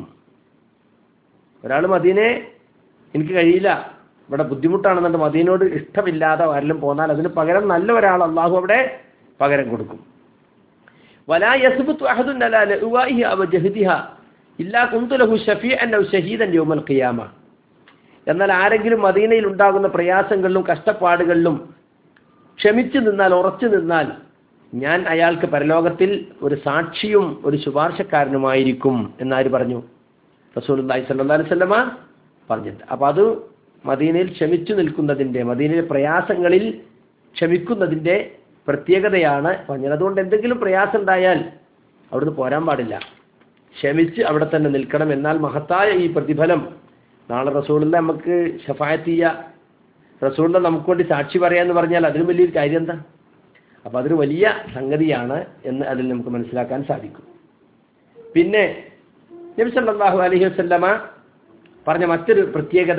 ഒരാൾ മദീനെ എനിക്ക് കഴിയില്ല ഇവിടെ ബുദ്ധിമുട്ടാണെന്നുണ്ട് മദീനോട് ഇഷ്ടമില്ലാതെ ആരെങ്കിലും പോന്നാൽ അതിന് പകരം നല്ല ഒരാൾ അള്ളാഹു അവിടെ പകരം കൊടുക്കും വലാ യസ്ബുത്തു അഹദുൻ അലാ ലഉവാഇഹി അവ ജഹദിഹ ഇല്ലാ കുന്തു ലഹു ഷഫീഅൻ ഔ ഷഹീദൻ യൗമൽ ഖിയാമ എന്നാൽ ആരെങ്കിലും മദീനയിൽ ഉണ്ടാകുന്ന പ്രയാസങ്ങളിലും കഷ്ടപ്പാടുകളിലും ക്ഷമിച്ചു നിന്നാൽ ഉറച്ചു നിന്നാൽ ഞാൻ അയാൾക്ക് പരലോകത്തിൽ ഒരു സാക്ഷിയും ഒരു ശുപാർശക്കാരനുമായിരിക്കും എന്നാര് പറഞ്ഞു റസൂൽ അള്ളാഹി സല്ലാ അലൈഹി സ്വലമ പറഞ്ഞിട്ടുണ്ട് അപ്പൊ അത് മദീനയിൽ ക്ഷമിച്ചു നിൽക്കുന്നതിന്റെ മദീനയിലെ പ്രയാസങ്ങളിൽ ക്ഷമിക്കുന്നതിന്റെ പ്രത്യേകതയാണ് പറഞ്ഞത് അതുകൊണ്ട് എന്തെങ്കിലും പ്രയാസം ഉണ്ടായാൽ അവിടുന്ന് പോരാൻ പാടില്ല ക്ഷമിച്ച് അവിടെ തന്നെ നിൽക്കണം എന്നാൽ മഹത്തായ ഈ പ്രതിഫലം നാളെ റസൂളിനെ നമുക്ക് ഷഫായത്ത് ചെയ്യുക റസൂളിനെ നമുക്ക് വേണ്ടി സാക്ഷി പറയാന്ന് പറഞ്ഞാൽ അതിലും വലിയൊരു കാര്യം എന്താ അപ്പൊ അതൊരു വലിയ സംഗതിയാണ് എന്ന് അതിൽ നമുക്ക് മനസ്സിലാക്കാൻ സാധിക്കും പിന്നെ നബി സല്ലല്ലാഹു അലൈഹി വസല്ലമ പറഞ്ഞ മറ്റൊരു പ്രത്യേകത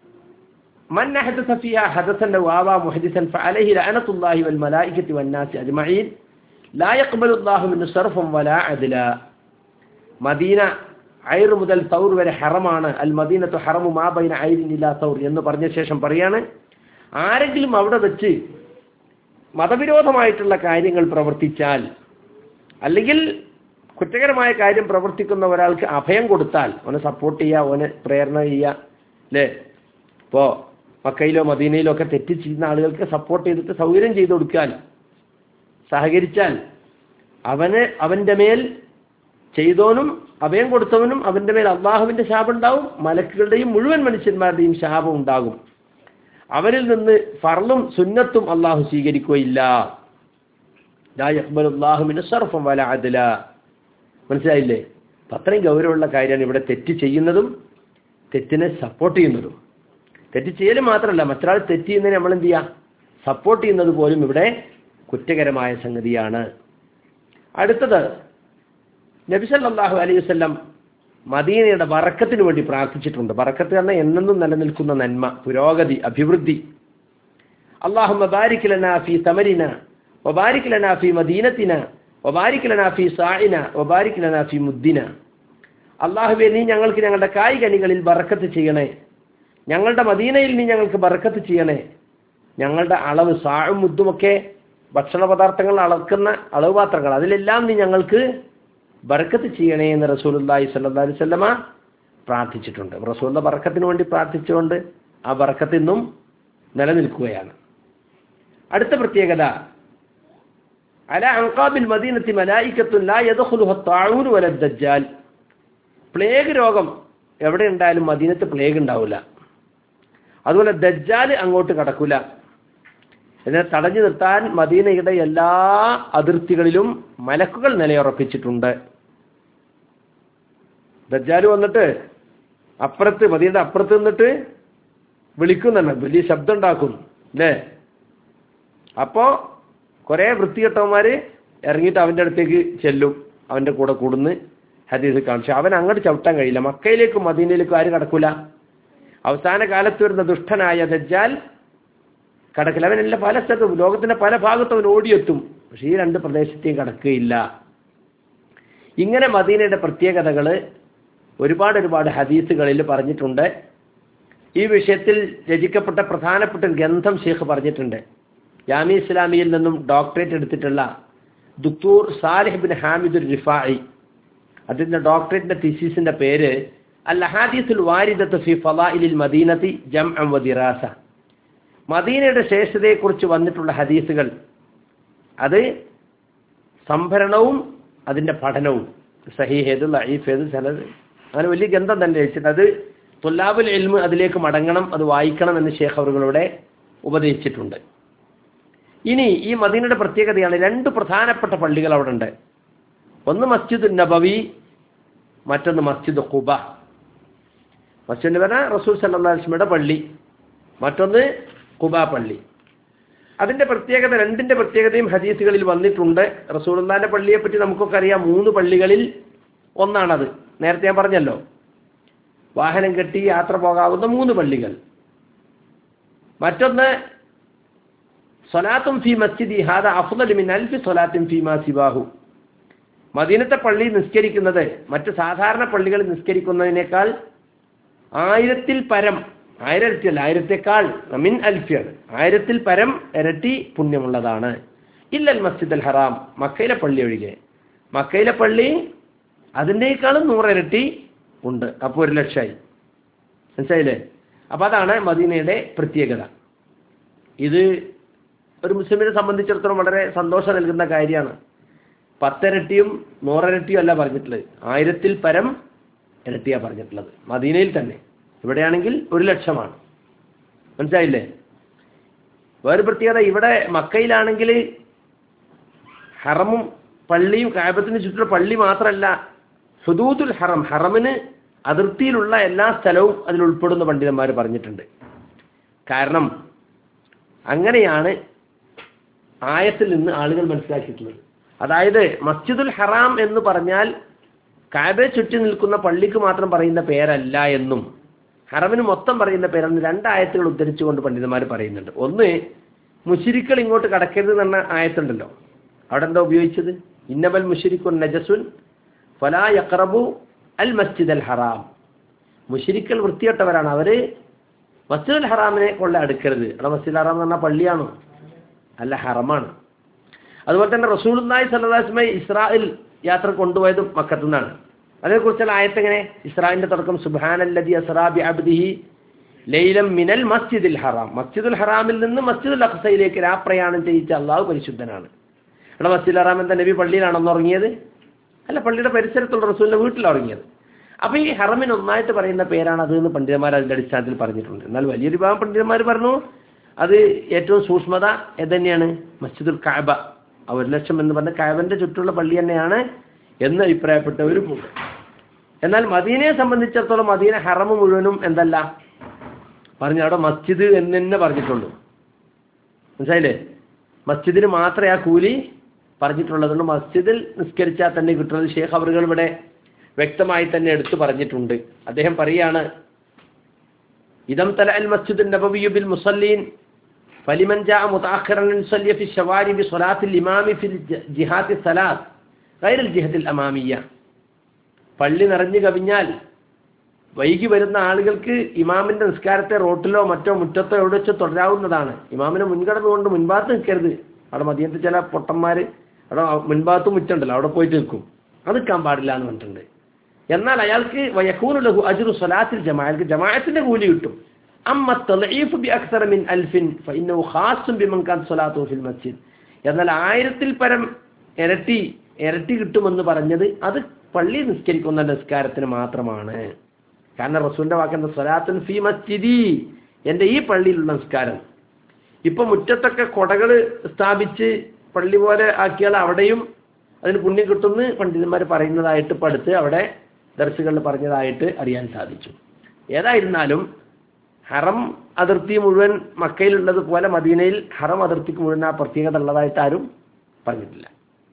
من أحدث فيها حدثا أو آوى محدثا فعليه لعنة الله والملائكة والناس أجمعين لا يقبل الله منه صرفا ولا عدلا മദീന ഐർ മുതൽ തൗർ വരെ ഹറമാണ് അൽ മദീനത്തു ഹറമു മാ ബൈന ഐരിൻ ഇല്ലാ തൗർ എന്ന് പറഞ്ഞ ശേഷം പറയാണ് ആരെങ്കിലും അവിടെ വെച്ച് മതവിരോധമായിട്ടുള്ള കാര്യങ്ങൾ പ്രവർത്തിച്ചാൽ അല്ലെങ്കിൽ കുറ്റകരമായ കാര്യം പ്രവർത്തിക്കുന്ന ഒരാൾക്ക് അഭയം കൊടുത്താൽ അവനെ സപ്പോർട്ട് ചെയ്യുക അവനെ പ്രേരണ ചെയ്യുക അല്ലേ ഇപ്പോൾ മക്കയിലോ മദീനയിലോ ഒക്കെ തെറ്റ് ചെയ്യുന്ന ആളുകൾക്ക് സപ്പോർട്ട് ചെയ്തിട്ട് സൗകര്യം ചെയ്തു കൊടുക്കാൻ സഹകരിച്ചാൽ അവന് അവന്റെ മേൽ ചെയ്തോനും അഭയം കൊടുത്തവനും അവന്റെ മേൽ അള്ളാഹുവിന്റെ ശാപം ഉണ്ടാവും മലക്കുകളുടെയും മുഴുവൻ മനുഷ്യന്മാരുടെയും ശാപം ഉണ്ടാകും അവരിൽ നിന്ന് ഫർളും സുന്നത്തും അള്ളാഹു സ്വീകരിക്കുകയില്ല ലാ യഖ്ബലുല്ലാഹു മിന സർഫൻ വല അദ്ല മനസ്സിലായില്ലേ അപ്പൊ അത്രയും ഗൗരവമുള്ള കാര്യമാണ് ഇവിടെ തെറ്റ് ചെയ്യുന്നതും തെറ്റിനെ സപ്പോർട്ട് ചെയ്യുന്നതും തെറ്റ് ചെയ്യൽ മാത്രമല്ല മറ്റൊരാൾ തെറ്റ് ചെയ്യുന്നതിന് നമ്മൾ എന്ത് ചെയ്യുക സപ്പോർട്ട് ചെയ്യുന്നത് പോലും ഇവിടെ കുറ്റകരമായ സംഗതിയാണ് അടുത്തത് നബി സല്ലല്ലാഹു അലൈഹി വസല്ലം മദീനയുടെ വറക്കത്തിന് വേണ്ടി പ്രാർത്ഥിച്ചിട്ടുണ്ട് വറക്കത്ത് പറഞ്ഞാൽ എന്നെന്നും നിലനിൽക്കുന്ന നന്മ പുരോഗതി അഭിവൃദ്ധി അള്ളാഹുമ്മ ബാരിക് ലനാ ഫീ സമരിന വബാരിക് ലനാ ഫീ മദീനത്തിന വബാരിക് ലനാ ഫീ സാഇന വബാരിക് ലനാ ഫീ മുദ്ദിന അള്ളാഹുവെ നീ ഞങ്ങൾക്ക് ഞങ്ങളുടെ കായ്കനികളിൽ ബറക്കത്ത് ചെയ്യണേ ഞങ്ങളുടെ മദീനയിൽ നീ ഞങ്ങൾക്ക് ബറക്കത്ത് ചെയ്യണേ ഞങ്ങളുടെ അളവ് സാഴും മുദ്ദുമൊക്കെ ഭക്ഷണ പദാർത്ഥങ്ങൾ അളക്കുന്ന അളവ് പാത്രങ്ങൾ അതിലെല്ലാം നീ ഞങ്ങൾക്ക് ബർക്കത്ത് ചെയ്യണേ എന്ന് റസൂലുല്ലാഹി സ്വല്ലല്ലാഹി അലൈഹി വസല്ലമ പ്രാർത്ഥിച്ചിട്ടുണ്ട് റസൂലിന്റെ ബർക്കത്തിന് വേണ്ടി പ്രാർത്ഥിച്ചുകൊണ്ട് ആ ബർക്കത്ത് ഇന്നും നിലനിൽക്കുകയാണ് അടുത്ത പ്രത്യേകത അല അൻകാബിൽ മദീനത്തി മലായിക്കത്തുൻ ലാ യദ്ഖുലുഹ താഊൻ വല ദജ്ജാൽ പ്ലേഗ് രോഗം എവിടെ ഉണ്ടായാലും മദീനത്ത് പ്ലേഗ് ഉണ്ടാവില്ല അതുപോലെ ദജ്ജാൽ അങ്ങോട്ട് കടക്കൂല ഇതിനെ തടഞ്ഞു നിർത്താൻ മദീനയുടെ എല്ലാ അതിർത്തികളിലും മലക്കുകൾ നിലയുറപ്പിച്ചിട്ടുണ്ട് ദജ്ജാൽ വന്നിട്ട് അപ്പുറത്ത് മദീനയുടെ അപ്പുറത്ത് നിന്നിട്ട് വിളിക്കുന്നുണ്ട് വലിയ ശബ്ദം ഉണ്ടാക്കും അല്ലേ അപ്പോ കുറെ വൃത്തികെട്ടവന്മാര് ഇറങ്ങിയിട്ട് അവന്റെ അടുത്തേക്ക് ചെല്ലും അവന്റെ കൂടെ കൂടുന്ന് ഹദീസ് കാണിച്ചു അവൻ അങ്ങോട്ട് ചവിട്ടാൻ കഴിയില്ല മക്കയിലേക്കും മദീനയിലേക്കും ആര് കടക്കൂല അവസാന കാലത്ത് വരുന്ന ദുഷ്ടനായ ദജ്ജാൽ കടക്കില്ല അവനെല്ലാം പല സ്ഥലത്തും ലോകത്തിന്റെ പല ഭാഗത്തും അവൻ ഓടിയെത്തും പക്ഷെ ഈ രണ്ട് പ്രദേശത്തെയും കടക്കുകയില്ല ഇങ്ങനെ മദീനയുടെ പ്രത്യേകതകൾ ഒരുപാട് ഒരുപാട് ഹദീസുകളിൽ പറഞ്ഞിട്ടുണ്ട് ഈ വിഷയത്തിൽ രചിക്കപ്പെട്ട പ്രധാനപ്പെട്ട ഒരു ഗ്രന്ഥം ഷെയ്ഖ് പറഞ്ഞിട്ടുണ്ട് ജാമി ഇസ്ലാമിയിൽ നിന്നും ഡോക്ടറേറ്റ് എടുത്തിട്ടുള്ള ദുക്തൂർ സാലിഹ് ബിൻ ഹാമിദുർ റിഫായി അതിന്റെ ഡോക്ടറേറ്റിന്റെ തീസീസിന്റെ പേര് അൽ ഹദീസുൽ വാരിദത്ത് ഫി ഫലാഇലിൽ മദീനത്തി ജം വ ദിറാസ മദീനയുടെ ശ്രേഷ്ഠതയെക്കുറിച്ച് വന്നിട്ടുള്ള ഹദീസുകൾ അത് സംഭരണവും അതിന്റെ പഠനവും സഹീഹ് ഏത് ലൈഫ് ഏത് സനത് അങ്ങനെ വലിയ ഗന്ധം തന്നെ വെച്ചിട്ട് അത് തുല്ലാബുൽ എൽമ് അതിലേക്ക് മടങ്ങണം അത് വായിക്കണം എന്ന് ഷേഖ് അവറുകളിവിടെ ഉപദേശിച്ചിട്ടുണ്ട് ഇനി ഈ മദീനയുടെ പ്രത്യേകതയാണ് രണ്ട് പ്രധാനപ്പെട്ട പള്ളികൾ അവിടെ ഉണ്ട് ഒന്ന് മസ്ജിദ് നബവി മറ്റൊന്ന് മസ്ജിദ് ഖുബ മസ്ജിദ് പറഞ്ഞാൽ റസൂൽ സല്ലാ വസ്ലമയുടെ പള്ളി മറ്റൊന്ന് ഖുബ പള്ളി അതിന്റെ പ്രത്യേകത രണ്ടിന്റെ പ്രത്യേകതയും ഹദീസുകളിൽ വന്നിട്ടുണ്ട് റസൂൽദാന്റെ പള്ളിയെ പറ്റി നമുക്കൊക്കെ അറിയാം മൂന്ന് പള്ളികളിൽ ഒന്നാണത് നേരത്തെ ഞാൻ പറഞ്ഞല്ലോ വാഹനം കെട്ടി യാത്ര പോകാവുന്ന മൂന്ന് പള്ളികൾ മറ്റൊന്ന് സൊലാത്തും ഫി മസ്ജിദി ഹാദ അഫ്ദലു മിൻ അൽഫി സൊലാത്തും ഫി മാ സിബാഹു മദീനത്തെ പള്ളി നിസ്കരിക്കുന്നത് മറ്റ് സാധാരണ പള്ളികൾ നിസ്കരിക്കുന്നതിനേക്കാൾ ആയിരത്തിൽ പരം ആയിരം ഇരട്ടിയല്ല ആയിരത്തെക്കാൾ മിൻ അൽഫിയാണ് ആയിരത്തിൽ പരം ഇരട്ടി പുണ്യമുള്ളതാണ് ഇല്ലൽ മസ്ജിദ് അൽ ഹറാം മക്കയിലെ പള്ളി ഒഴികെ മക്കയിലെ പള്ളി അതിൻ്റെക്കാളും നൂറിരട്ടി ഉണ്ട് അപ്പോൾ ഒരു ലക്ഷമായി മനസ്സിലായില്ലേ അപ്പം അതാണ് മദീനയുടെ പ്രത്യേകത ഇത് ഒരു മുസ്ലിമിനെ സംബന്ധിച്ചിടത്തോളം വളരെ സന്തോഷം നൽകുന്ന കാര്യമാണ് പത്തിരട്ടിയും നൂറിരട്ടിയും അല്ല പറഞ്ഞിട്ടുള്ളത് ആയിരത്തിൽ പരം ഇരട്ടിയാണ് പറഞ്ഞിട്ടുള്ളത് മദീനയിൽ തന്നെ ഇവിടെയാണെങ്കിൽ ഒരു ലക്ഷമാണ് മനസ്സിലായില്ലേ വേറെ പ്രത്യേകത ഇവിടെ മക്കയിലാണെങ്കിൽ ഹറമും പള്ളിയും കായബത്തിന് ചുറ്റുള്ള പള്ളി മാത്രമല്ല ഹുദൂദുൽ ഹറം ഹറമിന് അതിർത്തിയിലുള്ള എല്ലാ സ്ഥലവും അതിൽ ഉൾപ്പെടുന്ന പണ്ഡിതന്മാർ പറഞ്ഞിട്ടുണ്ട് കാരണം അങ്ങനെയാണ് ആയത്തിൽ നിന്ന് ആളുകൾ മനസ്സിലാക്കിയിട്ടുള്ളത് അതായത് മസ്ജിദുൽ ഹറാം എന്ന് പറഞ്ഞാൽ കാബെ ചുറ്റി നിൽക്കുന്ന പള്ളിക്ക് മാത്രം പറയുന്ന പേരല്ല എന്നും ഹറമിന് മൊത്തം പറയുന്ന പേരെന്ന് രണ്ടായത്തുകൾ ഉദ്ധരിച്ചുകൊണ്ട് പണ്ഡിതന്മാർ പറയുന്നുണ്ട് ഒന്ന് മുഷിരിക്കൾ ഇങ്ങോട്ട് കടക്കരുത് എന്ന ആയത്തുണ്ടല്ലോ അവിടെ എന്താ ഉപയോഗിച്ചത് ഇന്നബൽ മുഷിരിക്കുൻ നജസുൻ ഫലാ യക്റബു അൽ മസ്ജിദ് അൽ ഹറാം മുഷിരിക്കൽ വൃത്തികെട്ടവരാണ് അവര് മസ്ജിദ് അൽ ഹറാമിനെ കൊള്ള അടുക്കരുത് അവിടെ മസ്ജിദ് ഹറാം എന്ന് പറഞ്ഞാൽ പള്ളിയാണോ അല്ല ഹറമാണ് അതുപോലെ തന്നെ റസൂൽ നായി സല്ലാസ്മെ ഇസ്രായേൽ യാത്ര കൊണ്ടുപോയതും മക്കത്തു നിന്നാണ് അതേക്കുറിച്ചുള്ള ആയത്തെങ്ങനെ ഇസ്രായേലിന്റെ തുടക്കം സുബാനല്ലതി അസ്രാബി അബ്ദിഹി ലൈലം മിനൽ മസ്ജിദുൽ ഹറാം മസ്ജിദുൽ ഹറാമിൽ നിന്ന് മസ്ജിദുൽ അഖ്സയിലേക്ക് രാപ്രയാണം ചെയ്യിച്ച അള്ളാഹു പരിശുദ്ധനാണ് ഇവിടെ മസ്ജിദ് അറാം എന്താ നബി പള്ളിയിലാണെന്ന് ഉറങ്ങിയത് അല്ല പള്ളിയുടെ പരിസരത്തുള്ള റസൂലിന്റെ വീട്ടിലാണ് ഉറങ്ങിയത് അപ്പൊ ഈ ഹറമിന് ഒന്നായിട്ട് പറയുന്ന പേരാണ് അത് എന്ന് പണ്ഡിതന്മാർ അതിന്റെ അടിസ്ഥാനത്തിൽ പറഞ്ഞിട്ടുണ്ട് എന്നാൽ വലിയൊരു വിഭാഗം പണ്ഡിതന്മാർ പറഞ്ഞു അത് ഏറ്റവും സൂക്ഷ്മത ഏതന്നെയാണ് മസ്ജിദുൽ കാബ ആ ഒരു ലക്ഷം എന്ന് പറഞ്ഞ കാബന്റെ ചുറ്റുള്ള പള്ളി തന്നെയാണ് എന്ന് അഭിപ്രായപ്പെട്ടവരും ഉണ്ട് എന്നാൽ മദീനയെ സംബന്ധിച്ചിടത്തോളം മദീന ഹറമ് മുഴുവനും എന്തല്ല പറഞ്ഞു അവിടെ മസ്ജിദ് എന്ന് തന്നെ പറഞ്ഞിട്ടുള്ളൂ മനസ്സിലായില്ലേ മസ്ജിദിന് മാത്രമേ ആ കൂലി പറഞ്ഞിട്ടുള്ളതുകൊണ്ട് മസ്ജിദിൽ നിസ്കരിച്ചാൽ തന്നെ കിട്ടുന്നത് ഷേഖ് അവറുകൾ ഇവിടെ വ്യക്തമായി തന്നെ എടുത്തു പറഞ്ഞിട്ടുണ്ട് അദ്ദേഹം പറയാണ് ഇദം തല അൽ മസ്ജിദ് നബവിയു ബിൽ മുസല്ലീൻ ഫലിമൻ ജാഅ മുതഅഖിറൻ യുസല്ലി ഫി ശവാരി ബി സ്വലാത്തിൽ ഇമാമി ഫിൽ ജിഹാത്തി സലാത്ത് ഗൈറൽ ജിഹത്തിൽ അമാമിയ പള്ളി നിറഞ്ഞു കവിഞ്ഞാൽ വൈകി വരുന്ന ആളുകൾക്ക് ഇമാമിന്റെ നിസ്കാരത്തെ റോട്ടിലോ മറ്റോ മുറ്റത്തോ എവിടെ വെച്ചോ തുടരാവുന്നതാണ് ഇമാമിനെ മുൻകടന്നു കൊണ്ട് മുൻഭാഗത്ത് നിൽക്കരുത് അവിടെ മതിയത്ത് ചില പൊട്ടന്മാര് അവിടെ മുൻഭാഗത്ത് മുറ്റുണ്ടല്ലോ അവിടെ പോയിട്ട് നിൽക്കും അത് നിൽക്കാൻ പാടില്ല എന്ന് പറഞ്ഞിട്ടുണ്ട് എന്നാൽ അയാൾക്ക് വയക്കൂനു ലഹു അജ്റു സ്വലാത്തിൽ ജമാഅത്ത് ജമാഅത്തിന്റെ കൂലി കിട്ടും അമ്മ തളീഫ് ബി അക്സറ മിൻ അൽഫിൻ ഫഇന്നഹു ഖാസും ബിമൻ കാൻ സ്വലാത്തു ഫിൽ മസ്ജിദ് എന്നാൽ ആയിരത്തിൽ പരം ഇരട്ടി ഇരട്ടി കിട്ടുമെന്ന് പറഞ്ഞത് അത് പള്ളി നിസ്കരിക്കുന്ന നിസ്കാരത്തിന് മാത്രമാണ് കാരണം റസൂലിന്റെ വാക്കെന്താ സ്വലാത്തുൻ ഫി മസ്ജിദി എൻ്റെ ഈ പള്ളിയിലുള്ള നിസ്കാരം ഇപ്പൊ മുറ്റത്തൊക്കെ കൊടകൾ സ്ഥാപിച്ച് പള്ളി പോലെ ആക്കിയാൽ അവിടെയും അതിന് പുണ്യം കിട്ടുമെന്ന് പണ്ഡിതന്മാർ പറയുന്നതായിട്ട് ഇപ്പം അടുത്ത് അവിടെ ദർശകളിൽ പറഞ്ഞതായിട്ട് അറിയാൻ സാധിച്ചു ഏതായിരുന്നാലും ഹറം അതിർത്തി മുഴുവൻ മക്കയിലുള്ളത് പോലെ മദീനയിൽ ഹറം അതിർത്തിക്ക് മുഴുവൻ ആ പ്രത്യേകത ഉള്ളതായിട്ട് ആരും പറഞ്ഞിട്ടില്ല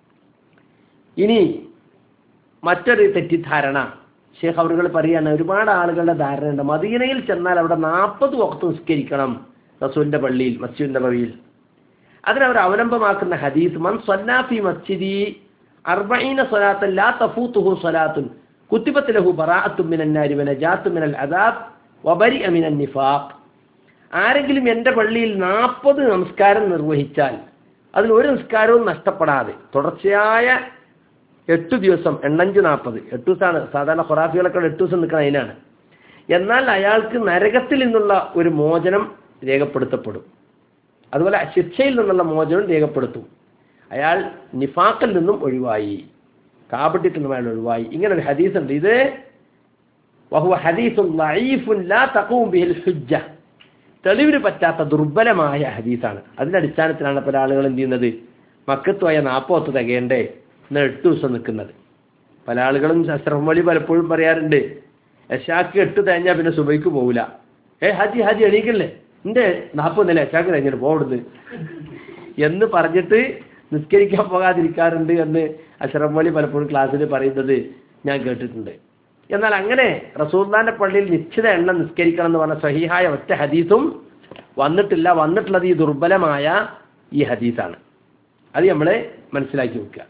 ഇനി മറ്റൊരു തെറ്റിദ്ധാരണ ഷേഖ് അവറുകൾ പറയാണ് ഒരുപാട് ആളുകളുടെ ധാരണയുണ്ട് മദീനയിൽ ചെന്നാൽ അവിടെ നാൽപ്പത് വക്ത് നിസ്കരിക്കണം റസൂലിന്റെ പള്ളിയിൽ മസ്ജിദിന്റെ പള്ളിയിൽ അതിനവർ അവലംബമാക്കുന്ന ഹദീസ് മൻ സ്വന്നാഫി മസ്ജിദി അർബഈന സ്വലാത്തൻ ലാ തഫൂത്തുഹു സ്വലാത്തുൻ കുത്തിബത്ത് ലഹു ബറാഅത്തും മിനൻ നാരി വനജാത്തും മിനൽ അദാബ് വബരിഅ മിനൻ നിഫാഖ് ആരെങ്കിലും എൻ്റെ പള്ളിയിൽ നാൽപ്പത് നമസ്കാരം നിർവഹിച്ചാൽ അതിൽ ഒരു നിസ്കാരവും നഷ്ടപ്പെടാതെ തുടർച്ചയായ എട്ട് ദിവസം എണ്ണഞ്ച് നാൽപ്പത് എട്ട് ദിവസമാണ് സാധാരണ ഖുറാഫികളൊക്കെ എട്ട് ദിവസം നിൽക്കുന്ന അതിനാണ് എന്നാൽ അയാൾക്ക് നരകത്തിൽ നിന്നുള്ള ഒരു മോചനം രേഖപ്പെടുത്തപ്പെടും അതുപോലെ ശിക്ഷയിൽ നിന്നുള്ള മോചനം രേഖപ്പെടുത്തും അയാൾ നിഫാക്കിൽ നിന്നും ഒഴിവായി കാപട്യത്തിൽ നിന്നും അയാൾ ഒഴിവായി ഇങ്ങനെ ഒരു ഹദീസ് ഉണ്ട് ഇത് വഹുവ ഹദീസുൻ ലഈഫുൻ ലാ തഖൂം ബിഹിൽ ഹുജ്ജ തെളിവിന് പറ്റാത്ത ദുർബലമായ ഹദീസാണ് അതിന്റെ അടിസ്ഥാനത്തിലാണ് പല ആളുകൾ എന്ത് ചെയ്യുന്നത് മക്കത്ത് പോയ നാൽപ്പത്ത് തികയണ്ടേ എന്നാൽ എട്ട് ദിവസം നിൽക്കുന്നത് പല ആളുകളും ശസ്ത്രമൊഴി പലപ്പോഴും പറയാറുണ്ട് യശാക്ക് എട്ട് തേഞ്ഞാൽ പിന്നെ സുബൈക്ക് പോകില്ല ഏ ഹാജി ഹാജി എണീക്കല്ലേ എന്റെ നാൽപ്പത് നില യശാക്ക് തേഞ്ഞിട്ട് പോവിടുന്ന് എന്ന് പറഞ്ഞിട്ട് നിസ്കരിക്കാൻ പോകാതിരിക്കാറുണ്ട് എന്ന് അഷറഫ് പലപ്പോഴും ക്ലാസ്സിൽ പറയുന്നത് ഞാൻ കേട്ടിട്ടുണ്ട് എന്നാൽ അങ്ങനെ റസൂല്ലാന്റെ പള്ളിയിൽ നിശ്ചിത എണ്ണം നിസ്കരിക്കണം എന്ന് പറഞ്ഞ സഹിഹായ ഒറ്റ ഹദീസും വന്നിട്ടില്ല വന്നിട്ടുള്ളത് ഈ ദുർബലമായ ഈ ഹദീസാണ് അത് നമ്മൾ മനസ്സിലാക്കി വെക്കുക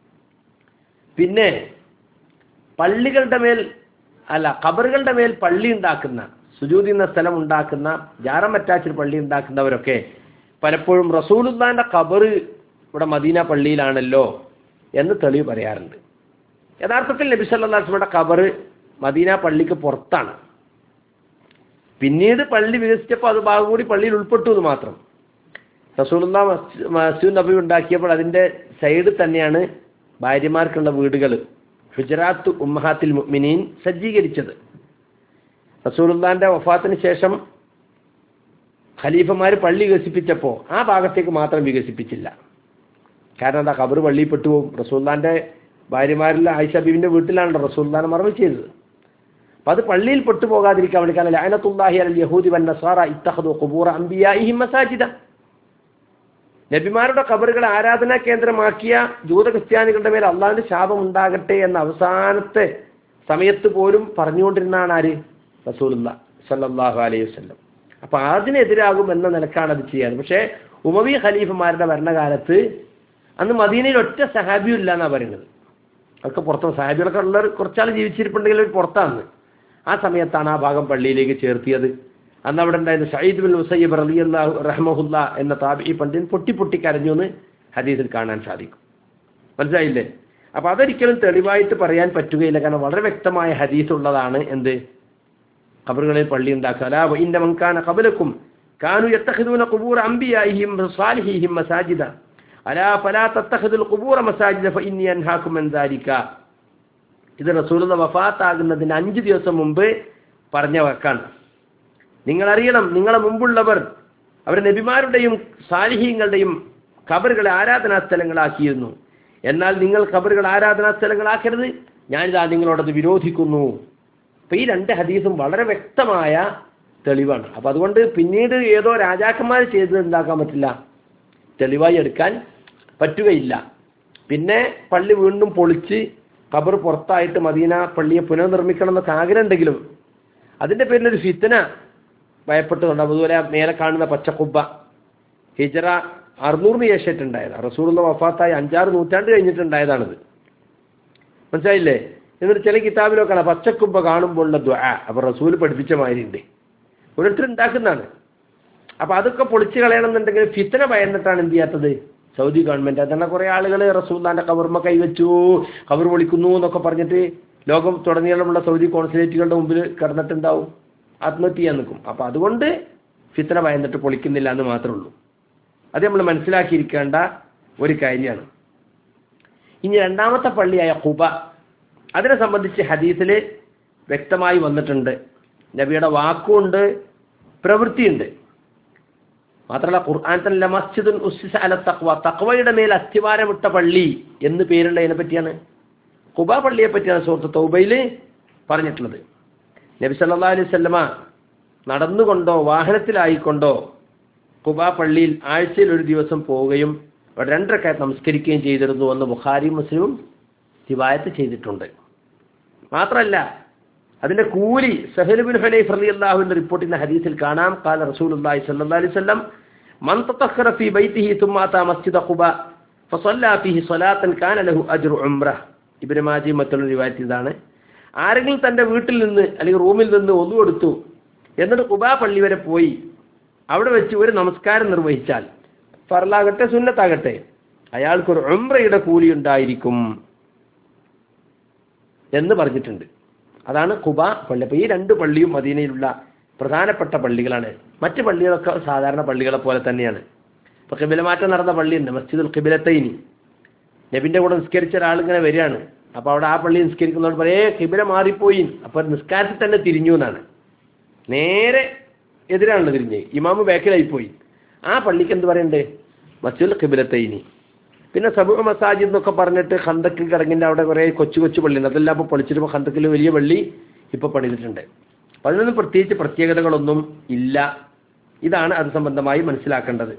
പിന്നെ പള്ളികളുടെ മേൽ അല്ല ഖബറുകളുടെ മേൽ പള്ളി ഉണ്ടാക്കുന്ന സുജൂതി എന്ന സ്ഥലം ഉണ്ടാക്കുന്ന ജാറം അറ്റാച്ചൊരു പള്ളി ഉണ്ടാക്കുന്നവരൊക്കെ പലപ്പോഴും റസൂലുല്ലാന്റെ ഖബറ് ഇവിടെ മദീന പള്ളിയിലാണല്ലോ എന്ന് തെളിവ് പറയാറുണ്ട് യഥാർത്ഥത്തിൽ നബി സല്ലാസ്മയുടെ ഖബറ് മദീന പള്ളിക്ക് പുറത്താണ് പിന്നീട് പള്ളി വികസിച്ചപ്പോൾ അത് ഭാഗം കൂടി പള്ളിയിൽ ഉൾപ്പെട്ടു എന്ന് മാത്രം റസൂലുള്ള മസ്ജിദ് നബി ഉണ്ടാക്കിയപ്പോൾ അതിൻ്റെ സൈഡിൽ തന്നെയാണ് ഭാര്യമാർക്കുള്ള വീടുകൾ ഹുജറാത്ത് ഉമ്മഹാത്തിൽ മുഅ്മിനീൻ സജ്ജീകരിച്ചത് റസൂലുള്ളാന്റെ വഫാത്തിന് ശേഷം ഖലീഫമാർ പള്ളി വികസിപ്പിച്ചപ്പോൾ ആ ഭാഗത്തേക്ക് മാത്രം വികസിപ്പിച്ചില്ല കാരണം എന്താ ഖബർ പള്ളിയിൽ പെട്ടുപോകും റസൂല്ലാന്റെ ഭാര്യമാരിൽ ആയിഷ ബീവിന്റെ വീട്ടിലാണല്ലോ റസൂല്ലാനെ മറവ് ചെയ്തത് അപ്പൊ അത് പള്ളിയിൽ പെട്ടുപോകാതിരിക്കാൻ വേണ്ടി കാരണം ലഅനത്തുല്ലാഹി അൽ യഹൂദി വൻ നസാറ ഇത്തഖദു ഖുബൂറ അംബിയാഇഹിം മസാജിദ നബിമാരുടെ ഖബറുകളെ ആരാധനാ കേന്ദ്രമാക്കിയ ജൂത ക്രിസ്ത്യാനികളുടെ മേൽ അള്ളാഹിന്റെ ശാപം ഉണ്ടാകട്ടെ എന്ന അവസാനത്തെ സമയത്ത് പോലും പറഞ്ഞുകൊണ്ടിരുന്നാണ് ആര് റസൂലുള്ള സല്ലല്ലാഹു അലൈഹി വസല്ലം അപ്പൊ അതിനെതിരാകും എന്ന നിലക്കാണ് അത് ചെയ്യാറ് പക്ഷേ ഉമവി ഖലീഫമാരുടെ ഭരണകാലത്ത് അന്ന് മദീനയിൽ ഒറ്റ സഹാബിയും ഇല്ല എന്നാണ് പറയുന്നത് അതൊക്കെ പുറത്ത് സഹാബികളൊക്കെ ഉള്ളവർ കുറച്ചാൾ ജീവിച്ചിരിപ്പുണ്ടെങ്കിൽ അവർ പുറത്താണ് ആ സമയത്താണ് ആ ഭാഗം പള്ളിയിലേക്ക് ചേർത്തിയത് അന്ന് അവിടെ ഉണ്ടായിരുന്ന ഷഹീദ് ബിൻ മുസയ്യബ് റലി അള്ളാഹു റഹ്മഹുല്ല എന്ന താബി പണ്ഡിതൻ പൊട്ടി പൊട്ടി കരഞ്ഞു എന്ന് ഹദീസിൽ കാണാൻ സാധിക്കും മനസ്സിലായില്ലേ അപ്പൊ അതൊരിക്കലും തെളിവായിട്ട് പറയാൻ പറ്റുകയില്ല കാരണം വളരെ വ്യക്തമായ ഹദീസ് ഉള്ളതാണ് എന്ത് ഖബറുകളിൽ പള്ളി ഉണ്ടാക്കുക അലാ വഇന്ന മൻ കാന ഖബലക്കും കാനു യത്തഖിദൂന ഖുബൂർ അംബിയായിഹിം സാലിഹിഹിം മസാജിദ അലാ ഫലാ തത്തഖിദുൽ ഖുബൂറ മസാജിദ ഫഇന്നി അൻഹാകും അൻ ദാലിക ഇത് റസൂലുള്ള വഫാത്താകുന്നതിന് അഞ്ച് ദിവസം മുമ്പ് പറഞ്ഞ വാക്കാണ് നിങ്ങൾ അറിയണം നിങ്ങളെ മുമ്പുള്ളവർ അവർ നബിമാരുടെയും സാലിഹീങ്ങളുടെയും ഖബറുകളെ ആരാധനാ സ്ഥലങ്ങളാക്കിയിരുന്നു എന്നാൽ നിങ്ങൾ ഖബറുകൾ ആരാധനാ സ്ഥലങ്ങളാക്കരുത് ഞാനിതാ നിങ്ങളോടത് വിരോധിക്കുന്നു അപ്പൊ ഈ രണ്ട് ഹദീസും വളരെ വ്യക്തമായ തെളിവാണ് അപ്പൊ അതുകൊണ്ട് പിന്നീട് ഏതോ രാജാക്കന്മാർ ചെയ്തത് എന്താക്കാൻ പറ്റില്ല തെളിവായി എടുക്കാൻ പറ്റുകയില്ല പിന്നെ പള്ളി വീണ്ടും പൊളിച്ച് ഖബർ പുറത്തായിട്ട് മദീന പള്ളിയെ പുനർനിർമ്മിക്കണം എന്നൊക്കെ ആഗ്രഹം ഉണ്ടെങ്കിലും അതിന്റെ പേരിലൊരു ഫിത്തന ഭയപ്പെട്ടുകൊണ്ട് അതുപോലെ മേലെ കാണുന്ന പച്ചക്കുബ്ബ ഹിജറ അറുന്നൂറിന് ശേഷമായിട്ടുണ്ടായത് റസൂലുള്ള വഫാത്തായി അഞ്ചാറ് നൂറ്റാണ്ട് കഴിഞ്ഞിട്ടുണ്ടായതാണിത് മനസ്സിലായില്ലേ എന്നിട്ട് ചില കിതാബിലൊക്കെ പച്ചക്കുബ്ബ കാണുമ്പോൾ ഉള്ള ദ്വാ അപ്പൊ റസൂൽ പഠിപ്പിച്ച മാതിരി ഉണ്ട് ഓരോരുത്തർ ഉണ്ടാക്കുന്നതാണ് അപ്പൊ അതൊക്കെ പൊളിച്ചു കളയണമെന്നുണ്ടെങ്കിൽ ഫിത്തന ഭയന്നിട്ടാണ് എന്ത് ചെയ്യാത്തത് സൗദി ഗവൺമെന്റ് അതാണ് കുറെ ആളുകൾ റസൂല്ലാന്റെ കബർമ കൈവച്ചു കബർ പൊളിക്കുന്നു എന്നൊക്കെ പറഞ്ഞിട്ട് ലോകം തുടങ്ങിയുള്ള സൗദി കോൺസുലേറ്റുകളുടെ മുമ്പിൽ കിടന്നിട്ടുണ്ടാവും ആത്മഹത്യ ചെയ്യാൻ നിൽക്കും അപ്പൊ അതുകൊണ്ട് ഫിത്തന ഭയന്നിട്ട് പൊളിക്കുന്നില്ല എന്ന് മാത്രമേ ഉള്ളൂ അത് നമ്മൾ മനസ്സിലാക്കിയിരിക്കേണ്ട ഒരു കാര്യമാണ് ഇനി രണ്ടാമത്തെ പള്ളിയായ ഖുബ അതിനെ സംബന്ധിച്ച് ഹദീസിൽ വ്യക്തമായി വന്നിട്ടുണ്ട് നബിയുടെ വാക്കുണ്ട് പ്രവൃത്തിയുണ്ട് മാത്രമല്ല ഖുർആൻ തന്നെ മസ്ജിദുൻ ഉസ്സിസ അല തഖ്വ തഖ്വയുടെ മേൽ അസ്ഥിവാരമിട്ട പള്ളി എന്ന് പേരുള്ളതിനെ പറ്റിയാണ് ഖുബ പള്ളിയെ പറ്റിയാണ് സുഹൃത്ത് തൗബയിൽ പറഞ്ഞിട്ടുള്ളത് നബി സല്ലാ അലൈഹി സ്വല്ലമ നടന്നുകൊണ്ടോ വാഹനത്തിലായിക്കൊണ്ടോ ഖുബ പള്ളിയിൽ ആഴ്ചയിൽ ഒരു ദിവസം പോവുകയും അവിടെ രണ്ടരക്കായ നമസ്കരിക്കുകയും ചെയ്തിരുന്നു എന്ന് ബുഖാരി മുസ്ലിമും റിവായത്ത് ചെയ്തിട്ടുണ്ട് മാത്രമല്ല അതിന്റെ കൂലി സഹലുബിൻ ഹനൈഫ് അലി അള്ളാഹുവിന്റെ റിപ്പോർട്ട് ചെയ്യുന്ന ഹദീസിൽ കാണാം കാല റസൂലുള്ളാഹി സ്വല്ലല്ലാഹി അലൈഹി വസല്ലം മൻ തതഖറ ഫീ ബൈതിഹി ثم اتى مسجد قباء فصلى فيه صلاه كان له اجر عمره ഇബ്നു മാജി മറ്റുള്ള റിവായത്ത് ഇതാണ് ആരെങ്കിലും തന്റെ വീട്ടിൽ നിന്ന് അല്ലെങ്കിൽ റൂമിൽ നിന്ന് ഒന്നു കൊടുത്തു എന്നിട്ട് കുബാ പള്ളി വരെ പോയി അവിടെ വെച്ച് ഒരു നമസ്കാരം നിർവഹിച്ചാൽ ഫറലാകട്ടെ സുന്നത്താകട്ടെ അയാൾക്കൊരു ഉംറയുടെ കൂലി ഉണ്ടായിരിക്കും എന്ന് പറഞ്ഞിട്ടുണ്ട് അതാണ് കുബ പള്ളി അപ്പോൾ ഈ രണ്ട് പള്ളിയും മദീനയിലുള്ള പ്രധാനപ്പെട്ട പള്ളികളാണ് മറ്റ് പള്ളികളൊക്കെ സാധാരണ പള്ളികളെ പോലെ തന്നെയാണ് ഇപ്പോൾ കിബിലമാറ്റം നടന്ന പള്ളിയുണ്ട് മസ്ജിദുൽ കിബിലത്തൈനി നബിന്റെ കൂടെ നിസ്കരിച്ച ഒരാളിങ്ങനെ വരികയാണ് അപ്പോൾ അവിടെ ആ പള്ളി നിസ്കരിക്കുന്നതോട് പറയേ കിബില മാറിപ്പോയി അപ്പോൾ നിസ്കാരത്തിൽ തന്നെ തിരിഞ്ഞു എന്നാണ് നേരെ എതിരാണല്ലോ തിരിഞ്ഞ് ഇമാമ് ബാക്കിലായി പോയി ആ പള്ളിക്ക് എന്ത് പറയണ്ടേ മസ്ജിദുൽ കിബിലത്തൈനി പിന്നെ സബു മസാജിദ് എന്നൊക്കെ പറഞ്ഞിട്ട് ഖന്തക്കിൽ കിടങ്ങിൻ്റെ അവിടെ കുറേ കൊച്ചു കൊച്ചു പള്ളിയുണ്ട് അതെല്ലാം ഇപ്പോൾ പൊളിച്ചിട്ട് ഖന്തക്കിൽ വലിയ പള്ളി ഇപ്പോൾ പണിതിട്ടുണ്ട് അപ്പം അതിനൊന്നും പ്രത്യേകിച്ച് പ്രത്യേകതകളൊന്നും ഇല്ല ഇതാണ് അത് സംബന്ധമായി മനസ്സിലാക്കേണ്ടത്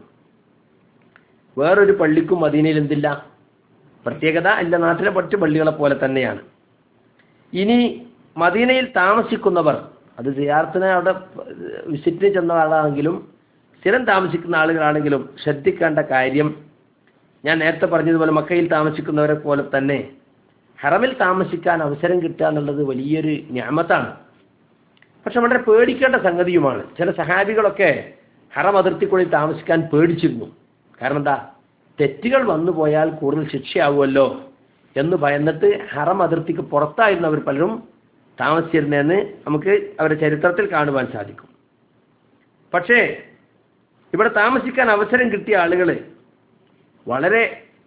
വേറൊരു പള്ളിക്കും മദീനയിൽ എന്തില്ല പ്രത്യേകത എൻ്റെ നാട്ടിലെ മറ്റു പള്ളികളെ പോലെ തന്നെയാണ് ഇനി മദീനയിൽ താമസിക്കുന്നവർ അത് സിയാർത്തിന് അവിടെ വിസിറ്റിന് ചെന്ന ആളാണെങ്കിലും സ്ഥിരം താമസിക്കുന്ന ആളുകളാണെങ്കിലും ശ്രദ്ധിക്കേണ്ട കാര്യം ഞാൻ നേരത്തെ പറഞ്ഞതുപോലെ മക്കയിൽ താമസിക്കുന്നവരെ പോലെ തന്നെ ഹറമിൽ താമസിക്കാൻ അവസരം കിട്ടുക എന്നുള്ളത് വലിയൊരു ഞാമത്താണ് പക്ഷെ വളരെ പേടിക്കേണ്ട സംഗതിയുമാണ് ചില സഹാബികളൊക്കെ ഹറം അതിർത്തിക്കുള്ളിൽ താമസിക്കാൻ പേടിച്ചിരുന്നു കാരണം എന്താ തെറ്റുകൾ വന്നു പോയാൽ കൂടുതൽ ശിക്ഷയാവുമല്ലോ എന്ന് ഭയന്നിട്ട് ഹറം അതിർത്തിക്ക് പുറത്തായിരുന്നു അവർ പലരും താമസിച്ചിരുന്നതെന്ന് നമുക്ക് അവരുടെ ചരിത്രത്തിൽ കാണുവാൻ സാധിക്കും പക്ഷേ ഇവിടെ താമസിക്കാൻ അവസരം കിട്ടിയ ആളുകൾ വളരെ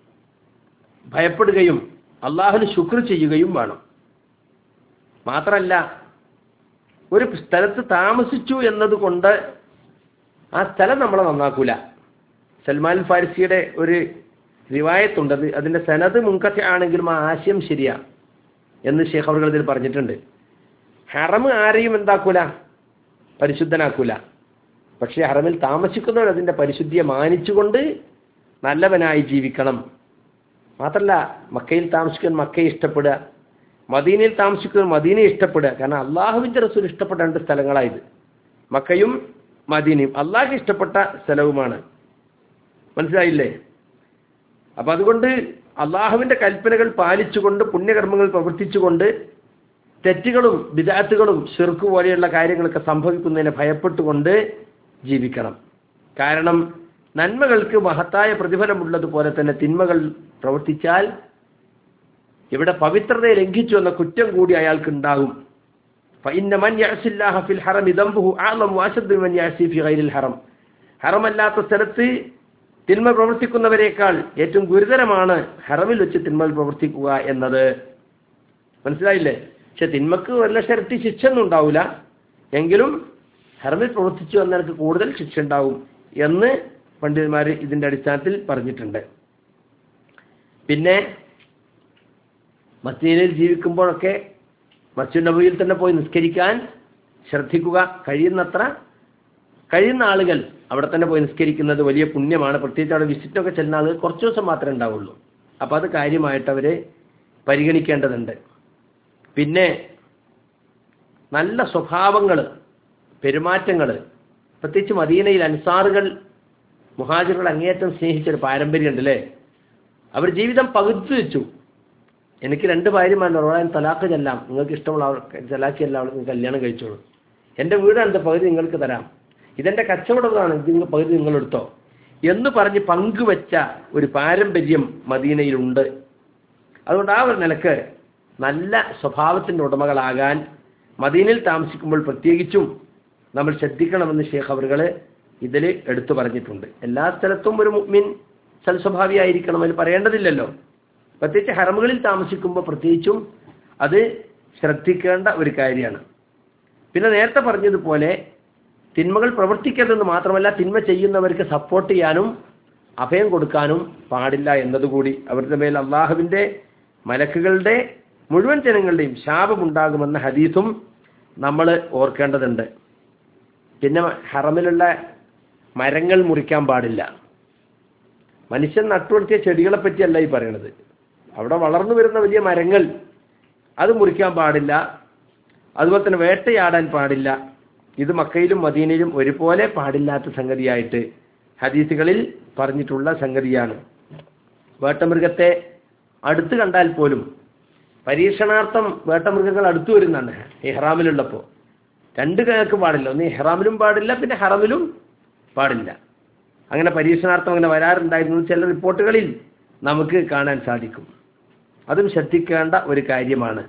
ഭയപ്പെടുകയും അള്ളാഹുന് ശുക്ർ ചെയ്യുകയും വേണം മാത്രമല്ല ഒരു സ്ഥലത്ത് താമസിച്ചു എന്നതുകൊണ്ട് ആ സ്ഥലം നമ്മളെ നന്നാക്കൂല സൽമാൻ ഫാരിസിയുടെ ഒരു റിവായത്തുണ്ടത് അതിന്റെ സനത് മുൻകഥ ആണെങ്കിലും ആ ആശയം ശരിയാ എന്ന് ഷേഖ് അവർ ഇതിൽ പറഞ്ഞിട്ടുണ്ട് ഹറമ് ആരെയും എന്താക്കൂല പരിശുദ്ധനാക്കൂല പക്ഷേ ഹറമിൽ താമസിക്കുന്നവർ അതിന്റെ പരിശുദ്ധിയെ മാനിച്ചുകൊണ്ട് നല്ലവനായി ജീവിക്കണം മാത്രല്ല മക്കയിൽ താമസിക്കാൻ മക്കയെ ഇഷ്ടപ്പെടുക മദീനയിൽ താമസിക്കുന്നവർ മദീനയെ ഇഷ്ടപ്പെടുക കാരണം അള്ളാഹുവിൻ്റെ റസൂൽ ഇഷ്ടപ്പെട്ട രണ്ട് സ്ഥലങ്ങളായത് മക്കയും മദീനയും അള്ളാഹ് ഇഷ്ടപ്പെട്ട സ്ഥലവുമാണ് മനസ്സിലായില്ലേ അപ്പൊ അതുകൊണ്ട് അള്ളാഹുവിന്റെ കൽപ്പനകൾ പാലിച്ചുകൊണ്ട് പുണ്യകർമ്മങ്ങൾ പ്രവർത്തിച്ചുകൊണ്ട് തെറ്റുകളും വിദാത്തുകളും ഷിർക്ക് പോലെയുള്ള കാര്യങ്ങളൊക്കെ സംഭവിക്കുന്നതിനെ ഭയപ്പെട്ടുകൊണ്ട് ജീവിക്കണം കാരണം നന്മകൾക്ക് മഹത്തായ പ്രതിഫലമുള്ളതുപോലെ തന്നെ തിന്മകൾ പ്രവർത്തിച്ചാൽ ഇവിടെ പവിത്രതയെ ലംഘിച്ചു എന്ന കുറ്റം കൂടി അയാൾക്ക് ഉണ്ടാകും ഹറമല്ലാത്ത സ്ഥലത്ത് തിന്മ പ്രവർത്തിക്കുന്നവരെക്കാൾ ഏറ്റവും ഗുരുതരമാണ് ഹറമിൽ വെച്ച് തിന്മകൾ പ്രവർത്തിക്കുക എന്നത് മനസ്സിലായില്ലേ പക്ഷെ തിന്മക്ക് ഒരു ലക്ഷം ഇരട്ടി ശിക്ഷ ഒന്നും ഉണ്ടാവില്ല എങ്കിലും ഹറമിൽ പ്രവർത്തിച്ചു എന്നവർക്ക് കൂടുതൽ ശിക്ഷ ഉണ്ടാവും എന്ന് പണ്ഡിതന്മാർ ഇതിന്റെ അടിസ്ഥാനത്തിൽ പറഞ്ഞിട്ടുണ്ട് പിന്നെ മദീനയിൽ ജീവിക്കുമ്പോഴൊക്കെ മസ്ജിദ് നബിയിൽ തന്നെ പോയി നിസ്കരിക്കാൻ ശ്രദ്ധിക്കുക കഴിയുന്നത്ര കഴിയുന്ന ആളുകൾ അവിടെ തന്നെ പോയി നിസ്കരിക്കുന്നത് വലിയ പുണ്യമാണ് പ്രത്യേകിച്ച് അവിടെ വിസിറ്റൊക്കെ ചെല്ലുന്ന ആളുകൾ കുറച്ച് ദിവസം മാത്രമേ ഉണ്ടാവുള്ളൂ അപ്പോൾ അത് കാര്യമായിട്ട് അവർ പരിഗണിക്കേണ്ടതുണ്ട് പിന്നെ നല്ല സ്വഭാവങ്ങൾ പെരുമാറ്റങ്ങൾ പ്രത്യേകിച്ച് മദീനയിൽ അൻസാറുകൾ മുഹാജിറുകൾ അങ്ങേയറ്റം സ്നേഹിച്ചൊരു പാരമ്പര്യമുണ്ട് അല്ലേ അവർ ജീവിതം പകുത്തു വെച്ചു എനിക്ക് രണ്ട് ഭാര്യമാരുണ്ട് ഒരാളെ തലാക്ക് ചെല്ലാം നിങ്ങൾക്ക് ഇഷ്ടമുള്ള അവർക്ക് തലാക്കി എല്ലാം അവൾക്ക് കല്യാണം കഴിച്ചോളൂ എൻ്റെ വീടാണ് പകുതി നിങ്ങൾക്ക് തരാം ഇതെൻ്റെ കച്ചവടമാണ് ഇത് നിങ്ങൾ പകുതി നിങ്ങളെടുത്തോ എന്ന് പറഞ്ഞ് പങ്കുവെച്ച ഒരു പാരമ്പര്യം മദീനയിലുണ്ട് അതുകൊണ്ട് ആ ഒരു നിലക്ക് നല്ല സ്വഭാവത്തിൻ്റെ ഉടമകളാകാൻ മദീനയിൽ താമസിക്കുമ്പോൾ പ്രത്യേകിച്ചും നമ്മൾ ശ്രദ്ധിക്കണമെന്ന് ഷേഖ് അവറുകൾ ഇതിൽ എടുത്തു പറഞ്ഞിട്ടുണ്ട് എല്ലാ സ്ഥലത്തും ഒരു മുഅ്മിൻ സൽസ്വഭാവിയായിരിക്കണം എന്ന് പറയേണ്ടതില്ലല്ലോ പ്രത്യേകിച്ച് ഹറമുകളിൽ താമസിക്കുമ്പോൾ പ്രത്യേകിച്ചും അത് ശ്രദ്ധിക്കേണ്ട ഒരു കാര്യമാണ് പിന്നെ നേരത്തെ പറഞ്ഞതുപോലെ തിന്മകൾ പ്രവർത്തിക്കരുതെന്ന് മാത്രമല്ല തിന്മ ചെയ്യുന്നവർക്ക് സപ്പോർട്ട് ചെയ്യാനും അഭയം കൊടുക്കാനും പാടില്ല എന്നതുകൂടി അവരുടെ മേൽ അള്ളാഹുവിൻ്റെ മലക്കുകളുടെ മുഴുവൻ ജനങ്ങളുടെയും ശാപമുണ്ടാകുമെന്ന ഹദീസും നമ്മൾ ഓർക്കേണ്ടതുണ്ട് പിന്നെ ഹറമിലുള്ള മരങ്ങൾ മുറിക്കാൻ പാടില്ല മനുഷ്യൻ നട്ടുവളർത്തിയ ചെടികളെ പറ്റിയല്ല ഈ പറയണത് അവിടെ വളർന്നു വരുന്ന വലിയ മരങ്ങൾ അത് മുറിക്കാൻ പാടില്ല അതുപോലെ തന്നെ വേട്ടയാടാൻ പാടില്ല ഇത് മക്കയിലും മദീനയിലും ഒരുപോലെ പാടില്ലാത്ത സംഗതിയായിട്ട് ഹദീസുകളിൽ പറഞ്ഞിട്ടുള്ള സംഗതിയാണ് വേട്ടമൃഗത്തെ അടുത്ത് കണ്ടാൽ പോലും പരീക്ഷണാർത്ഥം വേട്ടമൃഗങ്ങൾ അടുത്തു വരുന്നതാണ് ഇഹ്റാമിലുള്ളപ്പോൾ രണ്ട് കേൾക്ക് പാടില്ല ഒന്ന് ഇഹ്റാമിലും പാടില്ല പിന്നെ ഹറമിലും പാടില്ല അങ്ങനെ പരീക്ഷണാർത്ഥം അങ്ങനെ വരാറുണ്ടായിരുന്നു ചില റിപ്പോർട്ടുകളിൽ നമുക്ക് കാണാൻ സാധിക്കും അതും ശ്രദ്ധിക്കേണ്ട ഒരു കാര്യമാണ്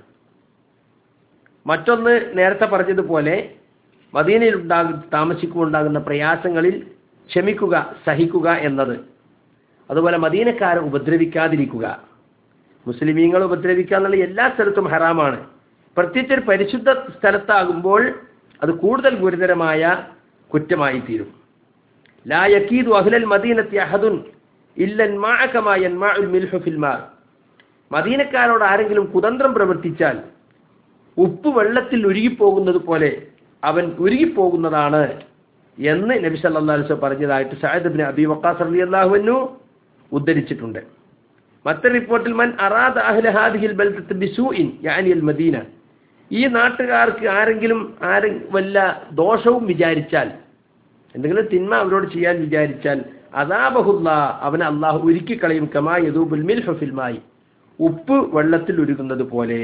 മറ്റൊന്ന് നേരത്തെ പറഞ്ഞതുപോലെ മദീനയിൽ ഉണ്ടാകും താമസിക്കുമ്പോൾ ഉണ്ടാകുന്ന പ്രയാസങ്ങളിൽ ക്ഷമിക്കുക സഹിക്കുക എന്നത് അതുപോലെ മദീനക്കാരെ ഉപദ്രവിക്കാതിരിക്കുക മുസ്ലിമീങ്ങൾ ഉപദ്രവിക്കുക എന്നുള്ള എല്ലാ സ്ഥലത്തും ഹറാമാണ് പ്രത്യേകിച്ച് ഒരു പരിശുദ്ധ സ്ഥലത്താകുമ്പോൾ അത് കൂടുതൽ ഗുരുതരമായ കുറ്റമായി തീരും ലാ യക്കീദു അഹ്ലൽ മദീനത്തി അഹദുൻ ഇല്ലൻ മാഅകമായ യൻമാഉൽ മിൽഹു ഫിൽ മാ മദീനക്കാരോട് ആരെങ്കിലും കുതന്ത്രം പ്രവർത്തിച്ചാൽ ഉപ്പ് വെള്ളത്തിൽ ഉരുകിപ്പോകുന്നത് പോലെ അവൻ ഉരുകിപ്പോകുന്നതാണ് എന്ന് നബി സല്ലല്ലാഹു അലൈഹി വസല്ലം പറഞ്ഞതായിട്ട് സഅദ് ഇബ്നു അബി വഖാസ് റളിയല്ലാഹു അൻഹു ഉദ്ധരിച്ചിട്ടുണ്ട് മറ്റൊരു റിപ്പോർട്ടിൽ മൻ അറാദ അഹ്ല ഹാദിഹിൽ ബൽദത്ത് ബിസൂഇൻ യാനി അൽ മദീന ഈ നാട്ടുകാർക്ക് ആരെങ്കിലും ആരെ വല്ല ദോഷവും വിചാരിച്ചാൽ എന്തെങ്കിലും തിന്മ അവരോട് ചെയ്യാൻ വിചാരിച്ചാൽ അതാബഹുല്ല അവനെ അള്ളാഹു ഉരുക്കിക്കളയും കമാ യദൂബുൽ മിൽഹു ഫിൽ മായി ഉപ്പ് വെള്ളത്തിൽ ഉരുകുന്നത് പോലെ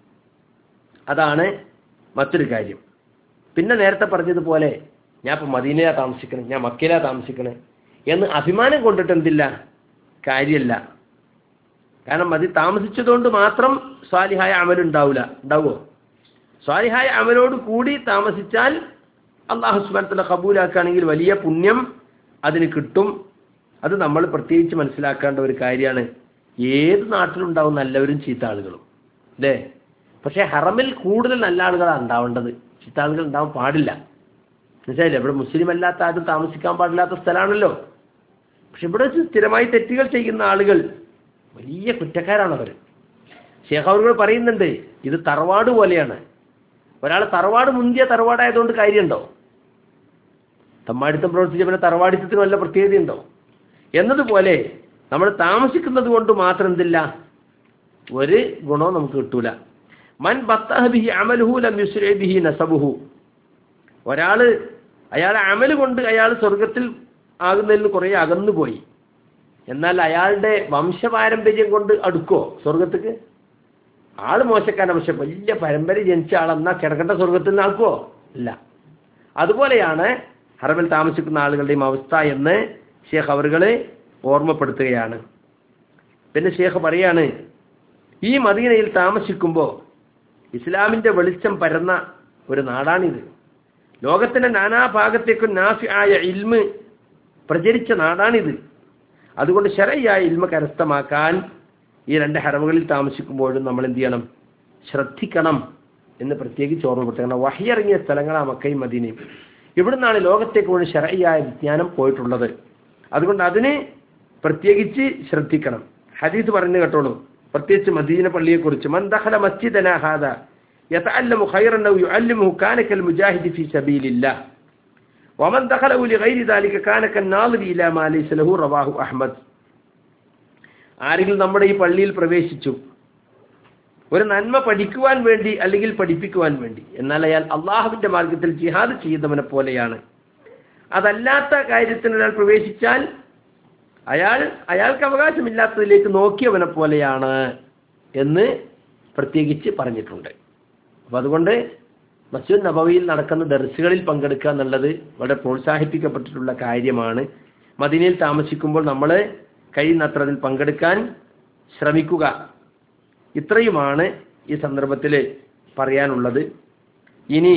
അതാണ് മറ്റൊരു കാര്യം പിന്നെ നേരത്തെ പറഞ്ഞതുപോലെ ഞാൻ ഇപ്പം മദീനയിലാ താമസിക്കണേ ഞാൻ മക്കയിലാ താമസിക്കണേ എന്ന് അഭിമാനം കൊണ്ടിട്ട് എന്തില്ല കാര്യമല്ല കാരണം മതി താമസിച്ചതുകൊണ്ട് മാത്രം സ്വാലിഹായ അമലുണ്ടാവില്ല ഉണ്ടാവുമോ സ്വാലിഹായ അമലോട് കൂടി താമസിച്ചാൽ അള്ളാഹു സുബാനത്തല കബൂലാക്കുകയാണെങ്കിൽ വലിയ പുണ്യം അതിന് കിട്ടും അത് നമ്മൾ പ്രത്യേകിച്ച് മനസ്സിലാക്കേണ്ട ഒരു കാര്യമാണ് ഏത് നാട്ടിലുണ്ടാവും നല്ലവരും ചീത്ത ആളുകളും അല്ലേ പക്ഷേ ഹറമിൽ കൂടുതൽ നല്ല ആളുകളാണ് ഉണ്ടാവേണ്ടത് ചീത്ത ആളുകൾ ഉണ്ടാവാൻ പാടില്ല മനസ്സിലായില്ലേ ഇവിടെ മുസ്ലിം അല്ലാത്ത ആരും താമസിക്കാൻ പാടില്ലാത്ത സ്ഥലമാണല്ലോ പക്ഷെ ഇവിടെ വെച്ച് സ്ഥിരമായി തെറ്റുകൾ ചെയ്യുന്ന ആളുകൾ വലിയ കുറ്റക്കാരാണ് അവർ ഷേഖ് അവർ പറയുന്നുണ്ട് ഇത് തറവാട് പോലെയാണ് ഒരാൾ തറവാട് മുന്തിയ തറവാടായതുകൊണ്ട് കാര്യമുണ്ടോ തമ്മാടിത്തം പ്രവർത്തിച്ച പിന്നെ തറവാടിത്തത്തിന് വല്ല പ്രത്യേകതയുണ്ടോ എന്നതുപോലെ നമ്മൾ താമസിക്കുന്നത് കൊണ്ട് മാത്രം എന്തില്ല ഒരു ഗുണവും നമുക്ക് കിട്ടൂല മൻ ബത്തഹബിഹി അമലുഹു ലം യുസ്രേബിഹി നസബുഹു ഒരാള് അയാളെ അമല് കൊണ്ട് അയാൾ സ്വർഗത്തിൽ ആകുന്നതിൽ നിന്ന് കുറേ അകന്നുപോയി എന്നാൽ അയാളുടെ വംശപാരമ്പര്യം കൊണ്ട് അടുക്കോ സ്വർഗത്തേക്ക് ആള് മോശക്കാരൻ പക്ഷെ വലിയ പരമ്പര ജനിച്ച ആളെന്നാ കിടക്കട്ട സ്വർഗത്തിൽ നിന്ന് ആക്കുവോ ഇല്ല അതുപോലെയാണ് ഹറമിൽ താമസിക്കുന്ന ആളുകളുടെയും അവസ്ഥ എന്ന് ഷേഖ് അവറുകളെ ഓർമ്മപ്പെടുത്തുകയാണ് പിന്നെ ഷേഖ് പറയാണ് ഈ മദീനയിൽ താമസിക്കുമ്പോൾ ഇസ്ലാമിന്റെ വെളിച്ചം പരന്ന ഒരു നാടാണിത് ലോകത്തിന്റെ നാനാഭാഗത്തേക്കും നാഫി ആയ ഇൽമ് പ്രചരിച്ച നാടാണിത് അതുകൊണ്ട് ശരയായ ഇൽമ കരസ്ഥമാക്കാൻ ഈ രണ്ട് ഹറമുകളിൽ താമസിക്കുമ്പോഴും നമ്മൾ എന്ത് ചെയ്യണം ശ്രദ്ധിക്കണം എന്ന് പ്രത്യേകിച്ച് ഓർമ്മപ്പെടുത്തണം വഹിയിറങ്ങിയ സ്ഥലങ്ങളാണ് മക്കയും മദീനയും ഇവിടുന്നാണ് ലോകത്തേക്ക് മുഴുവൻ ശരയായ വിജ്ഞാനം പോയിട്ടുള്ളത് അതുകൊണ്ട് അതിന് പ്രത്യേകിച്ച് ശ്രദ്ധിക്കണം ഹദീസ് പറഞ്ഞു കേട്ടോളൂ പ്രത്യേകിച്ച് മദീന പള്ളിയെക്കുറിച്ച് മൻ ദഖല മസ്ജിദന ഹാദ يتعلم خيرا أو يعلمه كان كالمجاهد في سبيل الله ومن دخله لغير ذلك كان كالناظر إلى ما ليس له رواه أحمد ആരെങ്കിലും നമ്മുടെ ഈ പള്ളിയിൽ പ്രവേശിച്ചു ഒരു നന്മ പഠിക്കുവാൻ വേണ്ടി അല്ലെങ്കിൽ പഠിപ്പിക്കുവാൻ വേണ്ടി എന്നാൽ അയാൾ അള്ളാഹുവിന്റെ മാർഗത്തിൽ ജിഹാദ് ചെയ്തവനെ പോലെയാണ് അതല്ലാത്ത കാര്യത്തിന് ഒരാൾ പ്രവേശിച്ചാൽ അയാൾ അയാൾക്ക് അവകാശമില്ലാത്തതിലേക്ക് നോക്കിയവനെ പോലെയാണ് എന്ന് പ്രത്യേകിച്ച് പറഞ്ഞിട്ടുണ്ട് അപ്പം അതുകൊണ്ട് മസ്ജിദ് നബവിയിൽ നടക്കുന്ന ദർസുകളിൽ പങ്കെടുക്കുക എന്നുള്ളത് വളരെ പ്രോത്സാഹിപ്പിക്കപ്പെട്ടിട്ടുള്ള കാര്യമാണ് മദീനയിൽ താമസിക്കുമ്പോൾ നമ്മൾ കഴിയുന്നത്ര അതിൽ പങ്കെടുക്കാൻ ശ്രമിക്കുക ഇത്രയുമാണ് ഈ സന്ദർഭത്തിൽ പറയാനുള്ളത് ഇനി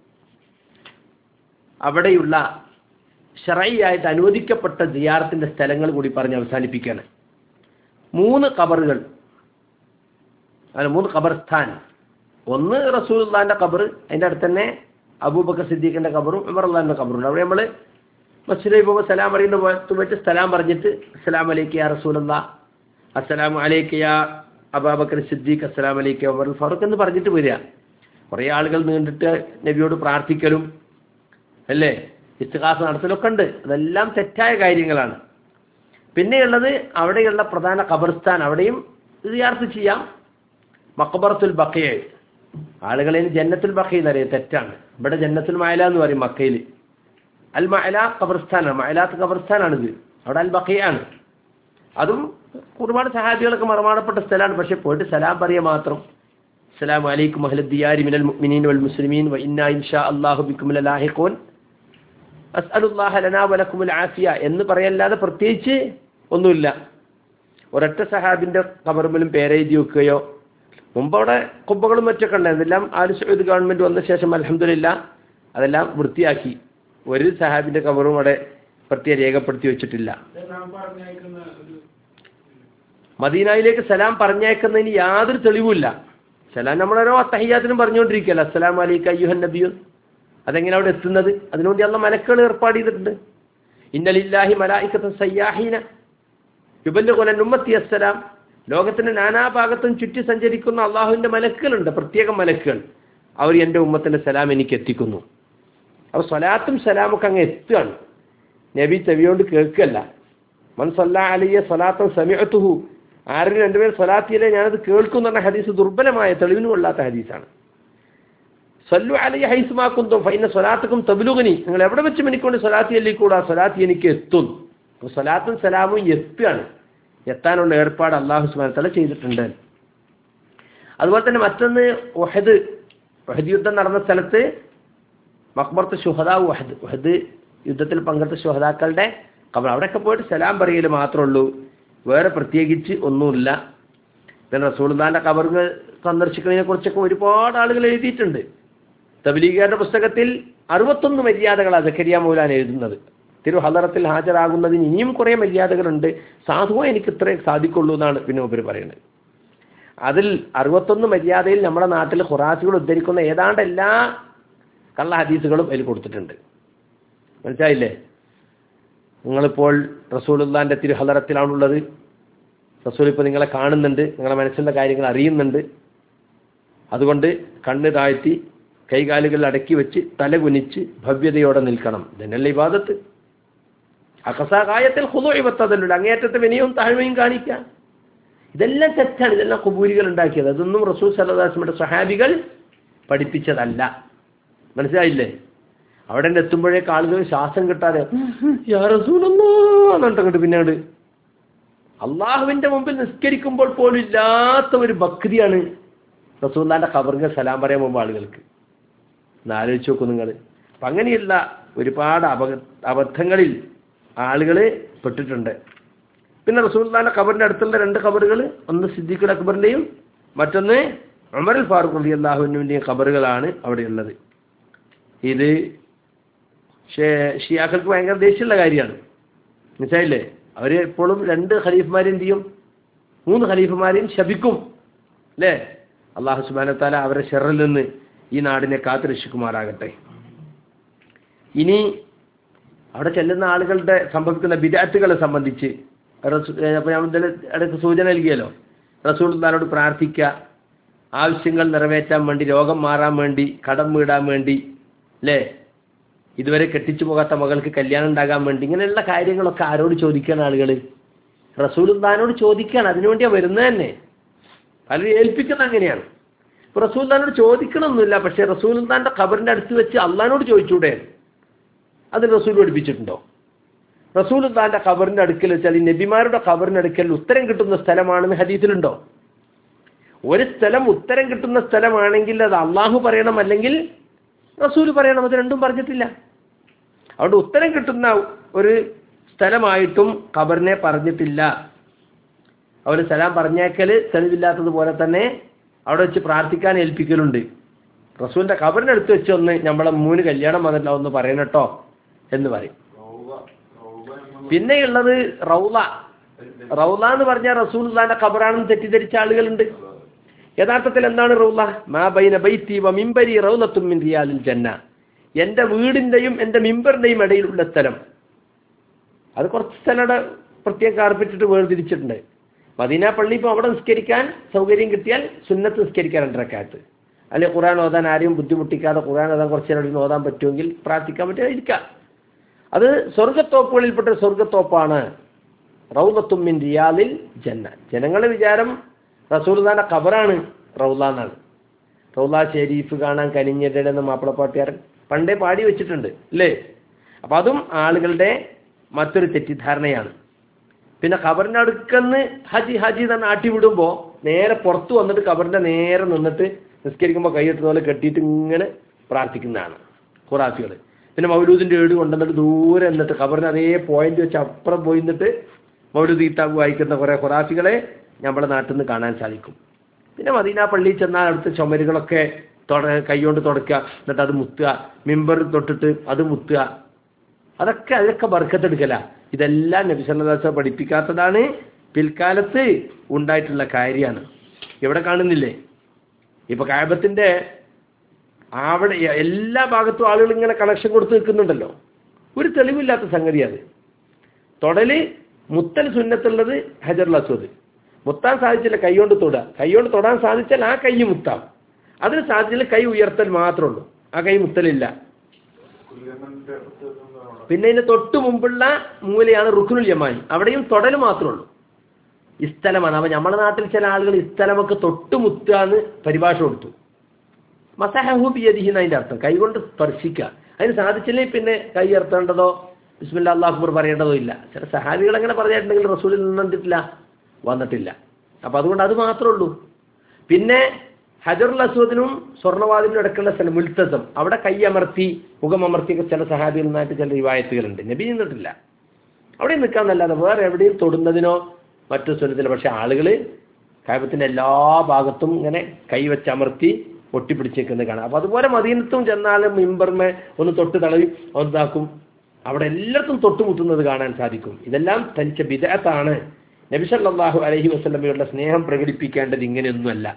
അവിടെയുള്ള ഷറയായിട്ട് അനുവദിക്കപ്പെട്ട ജിയാറത്തിന്റെ സ്ഥലങ്ങൾ കൂടി പറഞ്ഞ് അവസാനിപ്പിക്കുകയാണ് മൂന്ന് കബറുകൾ അല്ല മൂന്ന് ഖബർസ്ഥാൻ ഒന്ന് റസൂൽന്റെ ഖബർ അതിൻ്റെ അടുത്ത് തന്നെ അബൂബക്കർ സിദ്ദീഖിന്റെ ഖബറും ഉമർ അള്ളാഹിന്റെ ഖബറുണ്ട് അവിടെ നമ്മൾ മസ്ജിദിൽ പോകുമ്പോൾ സലാം അറിയുന്ന പോയത്ത് വെച്ച് സലാം പറഞ്ഞിട്ട് അസ്സലാം അലൈക്ക് യാ റസൂലല്ല അസ്സലാം അലൈക്ക് യാ അബാബക്കർ സിദ്ദീഖ് അസ്സലാം അലൈക്ക് ഉമർ ഫാറൂഖ് എന്ന് പറഞ്ഞിട്ട് വരിക കുറേ ആളുകൾ നീണ്ടിട്ട് നബിയോട് പ്രാർത്ഥിക്കലും അല്ലേ ഇസ്തിഹാസ നടത്തലൊക്കെ ഉണ്ട് അതെല്ലാം തെറ്റായ കാര്യങ്ങളാണ് പിന്നെയുള്ളത് അവിടെയുള്ള പ്രധാന ഖബർസ്ഥാൻ അവിടെയും സിയാർത്ത് ചെയ്യാം മക്കബറത്തുൽ ബക്കയെ ആളുകളെ ജന്നത്തുൽ ബഖ എന്നറിയാം തെറ്റാണ് ഇവിടെ ജന്നത്തുൽ മയല എന്ന് പറയും മക്കയിൽ അൽ മയല ഖബർസ്ഥാനാണ് മയലാത്ത് ഖബർസ്ഥാനാണിത് അവിടെ അൽ ബഖയാണ് അതും ഒരുപാട് സഹാബികളൊക്കെ മറമാടപ്പെട്ട സ്ഥലമാണ് പക്ഷെ പോയിട്ട് സലാം പറയുക മാത്രം അസ്സലാം അലൈക്കും അഹ്ലദ്ദിയാരി മിനൽ മുഅ്മിനീൻ വൽ മുസ്ലിമീൻ വ ഇന്നാ ഇൻഷാ അല്ലാഹു ബിക്കും ലലാഹിഖൂൻ അസ്അലുല്ലാഹ ലനാ വലക്കുമുൽ ആഫിയ എന്ന് പറയല്ലാതെ പ്രത്യേകിച്ച് ഒന്നുമില്ല ഒരൊറ്റ സഹാബിന്റെ കബറുമ്പിലും പേരെഴുതി വെക്കുകയോ മുമ്പ് അവിടെ കുബ്ബകളും മറ്റൊക്കെ ഉണ്ടായിരുന്നു ഇതെല്ലാം ആര് സൗദ് ഗവൺമെന്റ് വന്ന ശേഷം അലഹമില്ല അതെല്ലാം വൃത്തിയാക്കി ഒരു സഹാബിന്റെ കബറും അവിടെ പ്രത്യേകം രേഖപ്പെടുത്തി വെച്ചിട്ടില്ല മദീനയിലേക്ക് സലാം പറഞ്ഞേക്കുന്നതിന് യാതൊരു തെളിവുമില്ല സലാം നമ്മളോരോ അത്തഹയ്യാത്തിനും പറഞ്ഞുകൊണ്ടിരിക്കുകയല്ല അസ്സലാം അലൈക്ക് അയ്യുഹൻ നബിയുൻ അതെങ്ങനെ അവിടെ എത്തുന്നത് അതിനുവേണ്ടി അള്ള മലക്കുകൾ ഏർപ്പാട് ചെയ്തിട്ടുണ്ട് ഇന്നലില്ലാഹി മലായിക്കത്ത് സയ്യാഹീന യുബല്ലുകൊലൻ ഉമ്മത്തി അസ്സലാം ലോകത്തിന്റെ നാനാഭാഗത്തും ചുറ്റി സഞ്ചരിക്കുന്ന അള്ളാഹുവിന്റെ മലക്കുകളുണ്ട് പ്രത്യേക മലക്കുകൾ അവർ എൻ്റെ ഉമ്മത്തിന്റെ സലാം എനിക്ക് എത്തിക്കുന്നു അപ്പോൾ സ്വലാത്തും സലാമൊക്കെ അങ്ങ് എത്തുകയാണ് നബി ചെവിയോണ്ട് കേൾക്കല്ല മൻ സല്ലാ അലിയ സ്വലാത്തും സമയത്തുഹു ആരെങ്കിലും രണ്ടുപേർ സ്വലാത്തിയിലെ ഞാനത് കേൾക്കും എന്ന് പറഞ്ഞ ഹദീസ് ദുർബലമായ തെളിവിന് കൊള്ളാത്ത ഹദീസാണ് സല്ലു അലി ഹൈസുമാക്കും ഫൈന സ്വലാത്തുക്കും തബുലുഗനി നിങ്ങൾ എവിടെ വെച്ചും എനിക്കൊണ്ട് സ്വലാത്തി അല്ലിക്കൂടാ സ്വലാത്തി എനിക്ക് എത്തും അപ്പോൾ സ്വലാത്തും സലാമും എത്തുകയാണ് എത്താനുള്ള ഏർപ്പാട് അള്ളാഹു സുബാൻ തല ചെയ്തിട്ടുണ്ട് അതുപോലെ തന്നെ മറ്റൊന്ന് ഒഹദ് ഒഹദ് യുദ്ധം നടന്ന സ്ഥലത്ത് മക്ബർത്ത് ഷുഹദ വഹദ് വഹദ് യുദ്ധത്തിൽ പങ്കെടുത്ത ഷുഹദാക്കളുടെ കബർ അവിടെയൊക്കെ പോയിട്ട് സലാം പറയൽ മാത്രമേ ഉള്ളൂ വേറെ പ്രത്യേകിച്ച് ഒന്നുമില്ല പിന്നെ റസൂൽദാന്റെ കബറുകൾ സന്ദർശിക്കുന്നതിനെ കുറിച്ചൊക്കെ ഒരുപാട് ആളുകൾ എഴുതിയിട്ടുണ്ട് തബലീഗാരുടെ പുസ്തകത്തിൽ അറുപത്തൊന്ന് മര്യാദകളാണ് ജക്കരിയ മൗലാൻ എഴുതുന്നത് തിരു ഹലറത്തിൽ ഹാജരാകുന്നതിന് ഇനിയും കുറേ മര്യാദകളുണ്ട് സാധുവോ എനിക്ക് ഇത്രേ സാധിക്കുള്ളൂ എന്നാണ് പിന്നെ ഉപരി പറയുന്നത് അതിൽ അറുപത്തൊന്ന് മര്യാദയിൽ നമ്മുടെ നാട്ടിൽ ഖുറാസികൾ ഉദ്ധരിക്കുന്ന ഏതാണ്ട് എല്ലാ കള്ള ഹദീസുകളും അതിൽ കൊടുത്തിട്ടുണ്ട് മനസ്സിലായില്ലേ നിങ്ങളിപ്പോൾ റസൂലുല്ലാന്റെ തിരുഹലറത്തിലാണുള്ളത് റസൂൽ ഇപ്പോൾ നിങ്ങളെ കാണുന്നുണ്ട് നിങ്ങളുടെ മനസ്സിലുള്ള കാര്യങ്ങൾ അറിയുന്നുണ്ട് അതുകൊണ്ട് കണ്ണ് താഴ്ത്തി കൈകാലുകൾ അടക്കി വെച്ച് തല കുനിച്ച് ഭവ്യതയോടെ നിൽക്കണം ഇതന്നല്ലേ ഇബാദത്ത് അകസാകായത്തിൽ ഹുദോയിവത്തതല്ലോ അങ്ങേയറ്റത്തെ വിനയവും താഴ്മയും കാണിക്കുക ഇതെല്ലാം തെറ്റാണ് ഇതെല്ലാം കുബൂരികൾ ഉണ്ടാക്കിയത് അതൊന്നും റസൂൽ സലദാസ്മയുടെ സഹാബികൾ പഠിപ്പിച്ചതല്ല മനസ്സിലായില്ലേ അവിടെ എത്തുമ്പോഴേക്ക് ആളുകൾ ശ്വാസം കിട്ടാതെ യാ റസൂലല്ലാ എന്നിട്ട് പിന്നീട് അള്ളാഹുവിന്റെ മുമ്പിൽ നിസ്കരിക്കുമ്പോൾ പോലും ഇല്ലാത്ത ഒരു ഭക്തിയാണ് റസൂല്ലാന്റെ ഖബറിന്റെ സലാം പറയാൻ മുമ്പ് ആളുകൾക്ക് ഒന്ന് ആലോചിച്ച് നോക്കൂ നിങ്ങൾ അപ്പം അങ്ങനെയുള്ള ഒരുപാട് അപ അബദ്ധങ്ങളിൽ ആളുകൾ പെട്ടിട്ടുണ്ട് പിന്നെ റസൂല്ലാന്റെ ഖബറിന്റെ അടുത്തുള്ള രണ്ട് ഖബറുകൾ ഒന്ന് സിദ്ദീഖുൽ അക്ബറിന്റെയും മറ്റൊന്ന് അമറുൽ ഫാറൂഖ് അലി അള്ളാഹുവിൻ്റെയും ഖബറുകളാണ് അവിടെയുള്ളത് ഇത് ഷിയാക്കൾക്ക് ഭയങ്കര ദേഷ്യമുള്ള കാര്യമാണ് മനസ്സിലായില്ലേ അവർ എപ്പോഴും രണ്ട് ഖലീഫുമാരെ എന്ത് ചെയ്യും മൂന്ന് ഖലീഫുമാരെയും ശപിക്കും അല്ലേ അള്ളാഹു സുബാനത്താല അവരെ ഷെറിൽ നിന്ന് ഈ നാടിനെ കാത്തുരക്ഷിക്കുമാറാകട്ടെ ഇനി അവിടെ ചെല്ലുന്ന ആളുകളുടെ സംഭവിക്കുന്ന വിദാറ്റുകളെ സംബന്ധിച്ച് റസൂ- ഏ, അപ്പൊ ഞാൻ ഇതിൽ ഇടയ്ക്ക് സൂചന നൽകിയല്ലോ റസൂൽ താനോട് പ്രാർത്ഥിക്കുക ആവശ്യങ്ങൾ നിറവേറ്റാൻ വേണ്ടി രോഗം മാറാൻ വേണ്ടി കടം വീടാൻ വേണ്ടി അല്ലേ ഇതുവരെ കെട്ടിച്ചു പോകാത്ത മകൾക്ക് കല്യാണം ഉണ്ടാകാൻ വേണ്ടി ഇങ്ങനെയുള്ള കാര്യങ്ങളൊക്കെ ആരോട് ചോദിക്കാൻ ആളുകൾ റസൂൽ താനോട് ചോദിക്കുകയാണ് അതിനുവേണ്ടിയാണ് വരുന്നത് തന്നെ പലരും ഏൽപ്പിക്കുന്നത് അങ്ങനെയാണ് ഇപ്പൊ റസൂൽ താനോട് ചോദിക്കണമെന്നില്ല പക്ഷെ റസൂൽ താന്റെ ഖബറിന്റെ അടുത്ത് വെച്ച് അള്ളഹാനോട് ചോദിച്ചൂടെ അത് റസൂൽ പഠിപ്പിച്ചിട്ടുണ്ടോ റസൂൽ താന്റെ ഖബറിന്റെ അടുക്കൽ വെച്ചാൽ ഈ നബിമാരുടെ ഖബറിന്റെ അടുക്കൽ ഉത്തരം കിട്ടുന്ന സ്ഥലമാണെന്ന് ഹദീസിലുണ്ടോ ഒരു സ്ഥലം ഉത്തരം കിട്ടുന്ന സ്ഥലമാണെങ്കിൽ അത് അള്ളാഹു പറയണം അല്ലെങ്കിൽ റസൂൽ പറയണം അത് രണ്ടും പറഞ്ഞിട്ടില്ല അവിടെ ഉത്തരം കിട്ടുന്ന ഒരു സ്ഥലമായിട്ടും ഖബറിനെ പറഞ്ഞിട്ടില്ല അവർ സലാം പറഞ്ഞേക്കൽ തെളിവില്ലാത്തതുപോലെ തന്നെ അവിടെ വെച്ച് പ്രാർത്ഥിക്കാൻ ഏൽപ്പിക്കലുണ്ട് റസൂലിന്റെ ഖബറിന്റെ അടുത്ത് വെച്ച് ഒന്ന് നമ്മളെ മൂന്ന് കല്യാണം വന്നില്ല ഒന്ന് പറയണട്ടോ എന്ന് പറയും പിന്നെയുള്ളത് റൗല റൗല എന്ന് പറഞ്ഞാൽ റസൂൽ ഖബറാണെന്ന് തെറ്റിദ്ധരിച്ച ആളുകളുണ്ട് യഥാർത്ഥത്തിൽ എന്താണ് റൗല മാ ബൈന ബൈത്തി വ മിമ്പരി റൗലത്തും മിൻ റിയാലിൽ ജന്ന എന്റെ വീടിന്റെയും എന്റെ മിമ്പറിന്റെയും ഇടയിലുള്ള സ്ഥലം അത് കുറച്ച് സ്ഥലം അവിടെ പ്രത്യേകം കാർപ്പിട്ടിട്ട് വേർതിരിച്ചിട്ടുണ്ട് മദീന പള്ളി ഇപ്പോൾ അവിടെ നിസ്കരിക്കാൻ സൗകര്യം കിട്ടിയാൽ സുന്നത്ത് നിസ്കരിക്കാൻ രണ്ടരക്കാലത്ത് അല്ലെങ്കിൽ ഖുറാൻ ഓതാൻ ആരെയും ബുദ്ധിമുട്ടിക്കാതെ ഖുറാൻ ഓതാൻ കുറച്ച് നേരം ഇരുന്ന് ഓതാൻ പറ്റുമെങ്കിൽ പ്രാർത്ഥിക്കാൻ പറ്റുക ഇരിക്കാം അത് സ്വർഗത്തോപ്പുകളിൽപ്പെട്ട ഒരു സ്വർഗത്തോപ്പാണ് റൗലത്തുമ്മിൻ റിയാലിൽ ജന്ന ജനങ്ങളുടെ വിചാരം റസൂൽദാന്റെ ഖബറാണ് റൗല എന്നാണ് റൗല ഷെരീഫ് കാണാൻ കനിഞ്ഞിടെന്ന് മാപ്പിളപ്പാട്ടുകാരൻ പണ്ടേ പാടി വെച്ചിട്ടുണ്ട് അല്ലേ അപ്പൊ അതും ആളുകളുടെ മറ്റൊരു തെറ്റിദ്ധാരണയാണ് പിന്നെ ഖബറിന്റെ അടുക്കന്ന് ഹജി ഹജി തന്നെ ആട്ടി വിടുമ്പോൾ നേരെ പുറത്ത് വന്നിട്ട് ഖബറിന്റെ നേരെ നിന്നിട്ട് നിസ്കരിക്കുമ്പോൾ കൈയിട്ട പോലെ കെട്ടിയിട്ട് ഇങ്ങനെ പ്രാർത്ഥിക്കുന്നതാണ് ഖുറാഫികൾ പിന്നെ മൗലൂദിന്റെ ഏട് കൊണ്ടുവന്നിട്ട് ദൂരെ എന്നിട്ട് ഖബറിന് അതേ പോയിന്റ് വെച്ച് അപ്പുറം പോയി നിന്നിട്ട് മൗലൂദ് കിതാബ് വായിക്കുന്ന കുറെ ഖുറാഫികളെ നമ്മുടെ നാട്ടിൽ നിന്ന് കാണാൻ സാധിക്കും പിന്നെ മദീന പള്ളിയിൽ ചെന്നാൽ അവിടുത്തെ ചുമരുകളൊക്കെ തുട കൈകൊണ്ട് തുടക്കുക എന്നിട്ട് അത് മുത്തുക മിമ്പർ തൊട്ടിട്ട് അത് മുത്തുക അതൊക്കെ അതൊക്കെ ബർക്കത്തെടുക്കല ഇതെല്ലാം നബി സല്ലല്ലാഹു പഠിപ്പിക്കാത്തതാണ് പിൽക്കാലത്ത് ഉണ്ടായിട്ടുള്ള കാര്യമാണ് ഇവിടെ കാണുന്നില്ലേ ഇപ്പൊ കായബത്തിന്റെ അവിടെ എല്ലാ ഭാഗത്തും ആളുകൾ ഇങ്ങനെ കണക്ഷൻ കൊടുത്ത് നിൽക്കുന്നുണ്ടല്ലോ ഒരു തെളിവില്ലാത്ത സംഗതി അത് തൊടല് മുത്തൽ സുന്നത്തുള്ളത് ഹജറുൽ അസ്വദ് മുത്താൻ സാധിച്ചില്ല കൈകൊണ്ട് തൊടുക കൈകൊണ്ട് തൊടാൻ സാധിച്ചാൽ ആ കൈ മുത്താം അതിന് സാധിച്ചില്ല കൈ ഉയർത്തൽ മാത്രമേ ഉള്ളൂ ആ കൈ മുത്തലില്ല പിന്നെ ഇതിന് തൊട്ട് മുമ്പുള്ള മൂലയാണ് റുഖുനുൽ യമാനി അവിടെയും തൊടൽ മാത്രമേ ഉള്ളൂ ഇസ്ഥലമാണ് അപ്പൊ നമ്മുടെ നാട്ടിൽ ചില ആളുകൾ ഇസ്ഥലമൊക്കെ തൊട്ട് മുത്താന്ന് പരിഭാഷ കൊടുത്തു മസഹു ബിയദിഹി എന്നതിന്റെ അർത്ഥം കൈകൊണ്ട് സ്പർശിക്കുക അതിന് സാധിച്ചില്ലെങ്കിൽ പിന്നെ കൈ ഉയർത്തേണ്ടതോ ബിസ്മില്ല അള്ളാഹുബർ പറയേണ്ടതോ ഇല്ല ചില സഹാബികൾ അങ്ങനെ പറഞ്ഞിട്ടുണ്ടെങ്കിൽ റസൂലിൽ നിന്നിട്ടില്ല വന്നിട്ടില്ല അപ്പൊ അതുകൊണ്ട് അത് മാത്രമേ ഉള്ളൂ പിന്നെ ഹജറുൽ അസ്വദിനും സ്വർണ്ണവാദിനും ഇടയ്ക്കുള്ള സ്ഥലം മുൽത്തസം അവിടെ കൈ അമർത്തി മുഖം അമർത്തിയൊക്കെ ചില സഹാബികളിൽ നിന്നായിട്ട് ചില റിവായത്തുകളുണ്ട് നബി നിന്നിട്ടില്ല അവിടെ നിൽക്കാന്നല്ലാതെ വേറെ എവിടെയും തൊടുന്നതിനോ മറ്റു സ്വലത്തിലോ പക്ഷെ ആളുകൾ കായബത്തിന്റെ എല്ലാ ഭാഗത്തും ഇങ്ങനെ കൈവച്ച് അമർത്തി ഒട്ടിപ്പിടിച്ച് നിൽക്കുന്നത് കാണാം അപ്പൊ അതുപോലെ മദീനത്തും ചെന്നാലും മിമ്പർമേ ഒന്ന് തൊട്ട് തളവി ഒന്നാക്കും അവിടെ എല്ലായിടത്തും തൊട്ടുമുട്ടുന്നത് കാണാൻ സാധിക്കും ഇതെല്ലാം തനിച്ച വിദഗ്ധാണ് നബിസല്ലാഹു അലഹി വസ്ലമയുള്ള സ്നേഹം പ്രകടിപ്പിക്കേണ്ടത് ഇങ്ങനെയൊന്നുമല്ല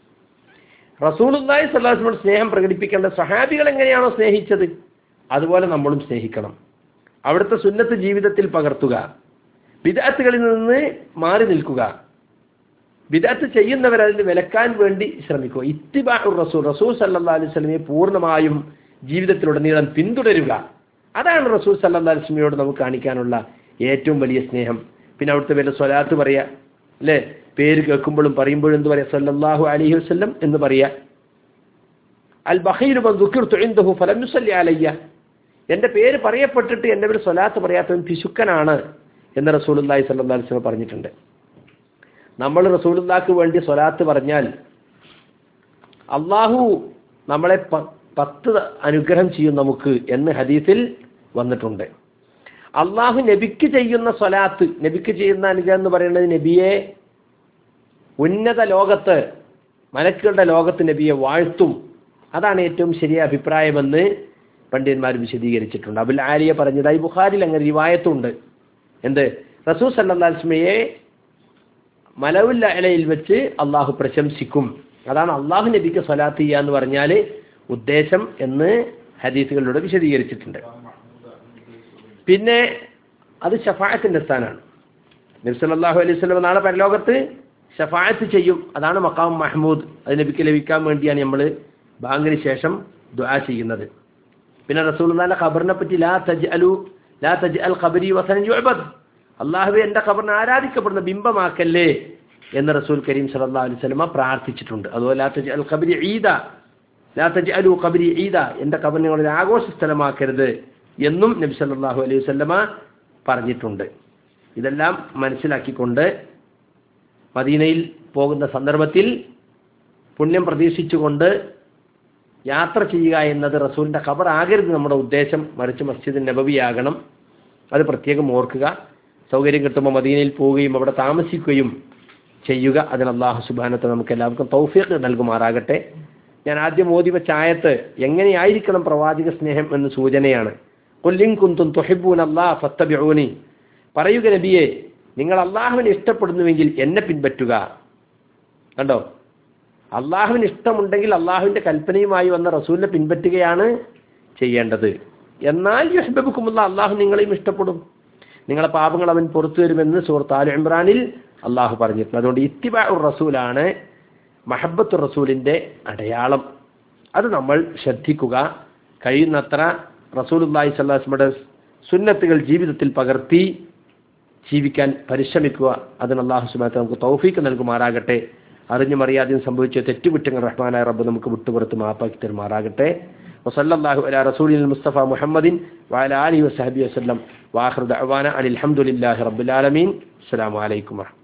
റസൂലുല്ലാഹി സ്വല്ലാസ്മോട് സ്നേഹം പ്രകടിപ്പിക്കേണ്ട സഹാബികൾ എങ്ങനെയാണോ സ്നേഹിച്ചത് അതുപോലെ നമ്മളും സ്നേഹിക്കണം അവിടുത്തെ സുന്നത്ത് ജീവിതത്തിൽ പകർത്തുക വിദാത്തുകളിൽ നിന്ന് മാറി നിൽക്കുക വിദാത്ത് ചെയ്യുന്നവർ അതിൽ വിലക്കാൻ വേണ്ടി ശ്രമിക്കുക ഇത്തിബാഹുർ റസൂൽ റസൂൽ സല്ലാ അലൈഹി സ്വലമയെ പൂർണ്ണമായും ജീവിതത്തിലുടനീളം പിന്തുടരുക അതാണ് റസൂൽ സല്ലാ അലൈഹി സ്വലമയോട് നമുക്ക് കാണിക്കാനുള്ള ഏറ്റവും വലിയ സ്നേഹം പിന്നെ അവിടുത്തെ വല്ല സ്വലാത്ത് പറയാ അല്ലേ പേര് കേൾക്കുമ്പോഴും പറയുമ്പോഴും എന്ത് പറയാ സല്ലല്ലാഹു അലൈഹി വസല്ലം എന്ന് പറയാ അൽ ബഹീരു ദുഃഖിർത്തു ഫലം യുസല്ലി അലയ്യ എന്റെ പേര് പറയപ്പെട്ടിട്ട് എന്റെ പേര് സ്വലാത്ത് പറയാത്തവൻ പിശുക്കനാണ് എന്ന് റസൂലുല്ലാഹി സല്ലല്ലാഹു അലൈഹി വസല്ലം പറഞ്ഞിട്ടുണ്ട് നമ്മൾ റസൂലുല്ലാക്ക് വേണ്ടി സ്വലാത്ത് പറഞ്ഞാൽ അള്ളാഹു നമ്മളെ പത്ത് അനുഗ്രഹം ചെയ്യും നമുക്ക് എന്ന് ഹദീസിൽ വന്നിട്ടുണ്ട് അള്ളാഹു നബിക്ക് ചെയ്യുന്ന സ്വലാത്ത് നബിക്ക് ചെയ്യുന്ന അനുഗ്രഹം എന്ന് പറയുന്നത് നബിയെ ഉന്നത ലോകത്ത് മലക്കുകളുടെ ലോകത്ത് നബിയെ വാഴ്ത്തും അതാണ് ഏറ്റവും ശരിയായ അഭിപ്രായമെന്ന് പണ്ഡിതന്മാർ വിശദീകരിച്ചിട്ടുണ്ട് അബുൽ ആലിയ പറഞ്ഞതായി ബുഖാരിൽ അങ്ങനെ റിവായത്തുണ്ട് എന്ത് റസൂൽ സല്ലാസ്മയെ മലവുല്ല ഇലയിൽ വെച്ച് അള്ളാഹു പ്രശംസിക്കും അതാണ് അള്ളാഹു നബിക്ക് സ്വലാത്ത് ചെയ്യുക എന്ന് പറഞ്ഞാൽ ഉദ്ദേശം എന്ന് ഹദീസുകളിലൂടെ വിശദീകരിച്ചിട്ടുണ്ട് പിന്നെ അത് ഷഫായത്തിന്റെ സ്ഥാനമാണ് നബി സല്ലല്ലാഹു അലൈഹി വസല്ലം നാളെ പരലോകത്ത് ഷഫായത്ത് ചെയ്യും അതാണ് മക്കാം മഹ്മൂദ് അത് നബിക്ക് ലഭിക്കാൻ വേണ്ടിയാണ് നമ്മൾ ബാങ്കിന് ശേഷം ദുആ ചെയ്യുന്നത് പിന്നെ റസൂലുള്ളാഹിന്റെ ഖബറിനെ പറ്റി ലാ തജ്അലു ലാ തജ്അൽ ഖബരി വസനൻ യുഅബദ് അള്ളാഹുവെ എൻ്റെ ഖബറിനെ ആരാധിക്കപ്പെടുന്ന ബിംബമാക്കല്ലേ എന്ന് റസൂൽ കരീം സല്ലല്ലാഹു അലൈഹി വസല്ലമ പ്രാർത്ഥിച്ചിട്ടുണ്ട് അതുപോലെ ലാ തജ്അൽ ഖബരി ഈദ ലാ തജ്അലു ഖബരി ഈദ എൻ്റെ ഖബർ നിങ്ങൾ ഒരു ആഘോഷ സ്ഥലമാക്കരുത് എന്നും നബി സല്ലല്ലാഹു അലൈഹി വസല്ലമ പറഞ്ഞിട്ടുണ്ട് ഇതെല്ലാം മനസ്സിലാക്കിക്കൊണ്ട് മദീനയിൽ പോകുന്ന സന്ദർഭത്തിൽ പുണ്യം പ്രതീക്ഷിച്ചുകൊണ്ട് യാത്ര ചെയ്യുക എന്നത് റസൂലിന്റെ ഖബർ ആകരുത് നമ്മുടെ ഉദ്ദേശം മറിച്ച് മസ്ജിദ് നബവിയാകണം അത് പ്രത്യേകം ഓർക്കുക സൗകര്യം കിട്ടുമ്പോൾ മദീനയിൽ പോവുകയും അവിടെ താമസിക്കുകയും ചെയ്യുക അതിന് അള്ളാഹു സുബാനത്തെ നമുക്ക് എല്ലാവർക്കും തൗഫീഖ് നൽകുമാറാകട്ടെ ഞാൻ ആദ്യം ഓതി വെച്ച ആയത്ത് എങ്ങനെയായിരിക്കണം പ്രവാചക സ്നേഹം എന്ന് സൂചനയാണ് കൊല്ലിൻ കുന്തും തൊഹിബൂൻ അള്ളാഹ് ഫത്തബിഊനി പറയുക നബിയെ നിങ്ങൾ അള്ളാഹുവിനെ ഇഷ്ടപ്പെടുന്നുവെങ്കിൽ എന്നെ പിൻപറ്റുക കണ്ടോ അള്ളാഹുവിന് ഇഷ്ടമുണ്ടെങ്കിൽ അള്ളാഹുവിന്റെ കൽപ്പനയുമായി വന്ന റസൂലിനെ പിൻപറ്റുകയാണ് ചെയ്യേണ്ടത് എന്നാൽ യുഹബബുക്കുമുള്ള അള്ളാഹു നിങ്ങളെയും ഇഷ്ടപ്പെടും നിങ്ങളെ പാപങ്ങൾ അവൻ പുറത്തു വരുമെന്ന് സുഹൃത്ത് ആലു ഇമ്രാനിൽ അള്ളാഹു പറഞ്ഞിട്ടുണ്ട് അതുകൊണ്ട് ഇത്തിബാ ഉർ റസൂലാണ് മഹബത്ത് റസൂലിന്റെ അടയാളം അത് നമ്മൾ ശ്രദ്ധിക്കുക കഴിയുന്നത്ര റസൂലുല്ലാഹി സ്വല്ലാസ്മയുടെ സുന്നത്തുകൾ ജീവിതത്തിൽ പകർത്തി ജീവിക്കാൻ പരിശ്രമിക്കുക അതിന് അള്ളാഹു സുബാത്ത് നമുക്ക് തൗഫീക്ക് നൽകുമാറാകട്ടെ അറിഞ്ഞും അറിയാതെയും സംഭവിച്ച തെറ്റുകുറ്റങ്ങൾ റഹ്മാനായ റബ്ബ് നമുക്ക് വിട്ടുപുറത്ത് മാപ്പാക്കി തരുമാറാകട്ടെ വസല്ലല്ലാഹു അലാ റസൂലിൽ മുസ്തഫ മുഹമ്മദിൻ വഅല ആലിഹി വസഹബിഹി വസല്ലം വാഖിറു ദഅവാന അനിൽ ഹംദുലില്ലാഹി റബ്ബിൽ ആലമീൻ അസ്സലാമു അലൈക്കും വറഹ്മത്തുള്ളാഹി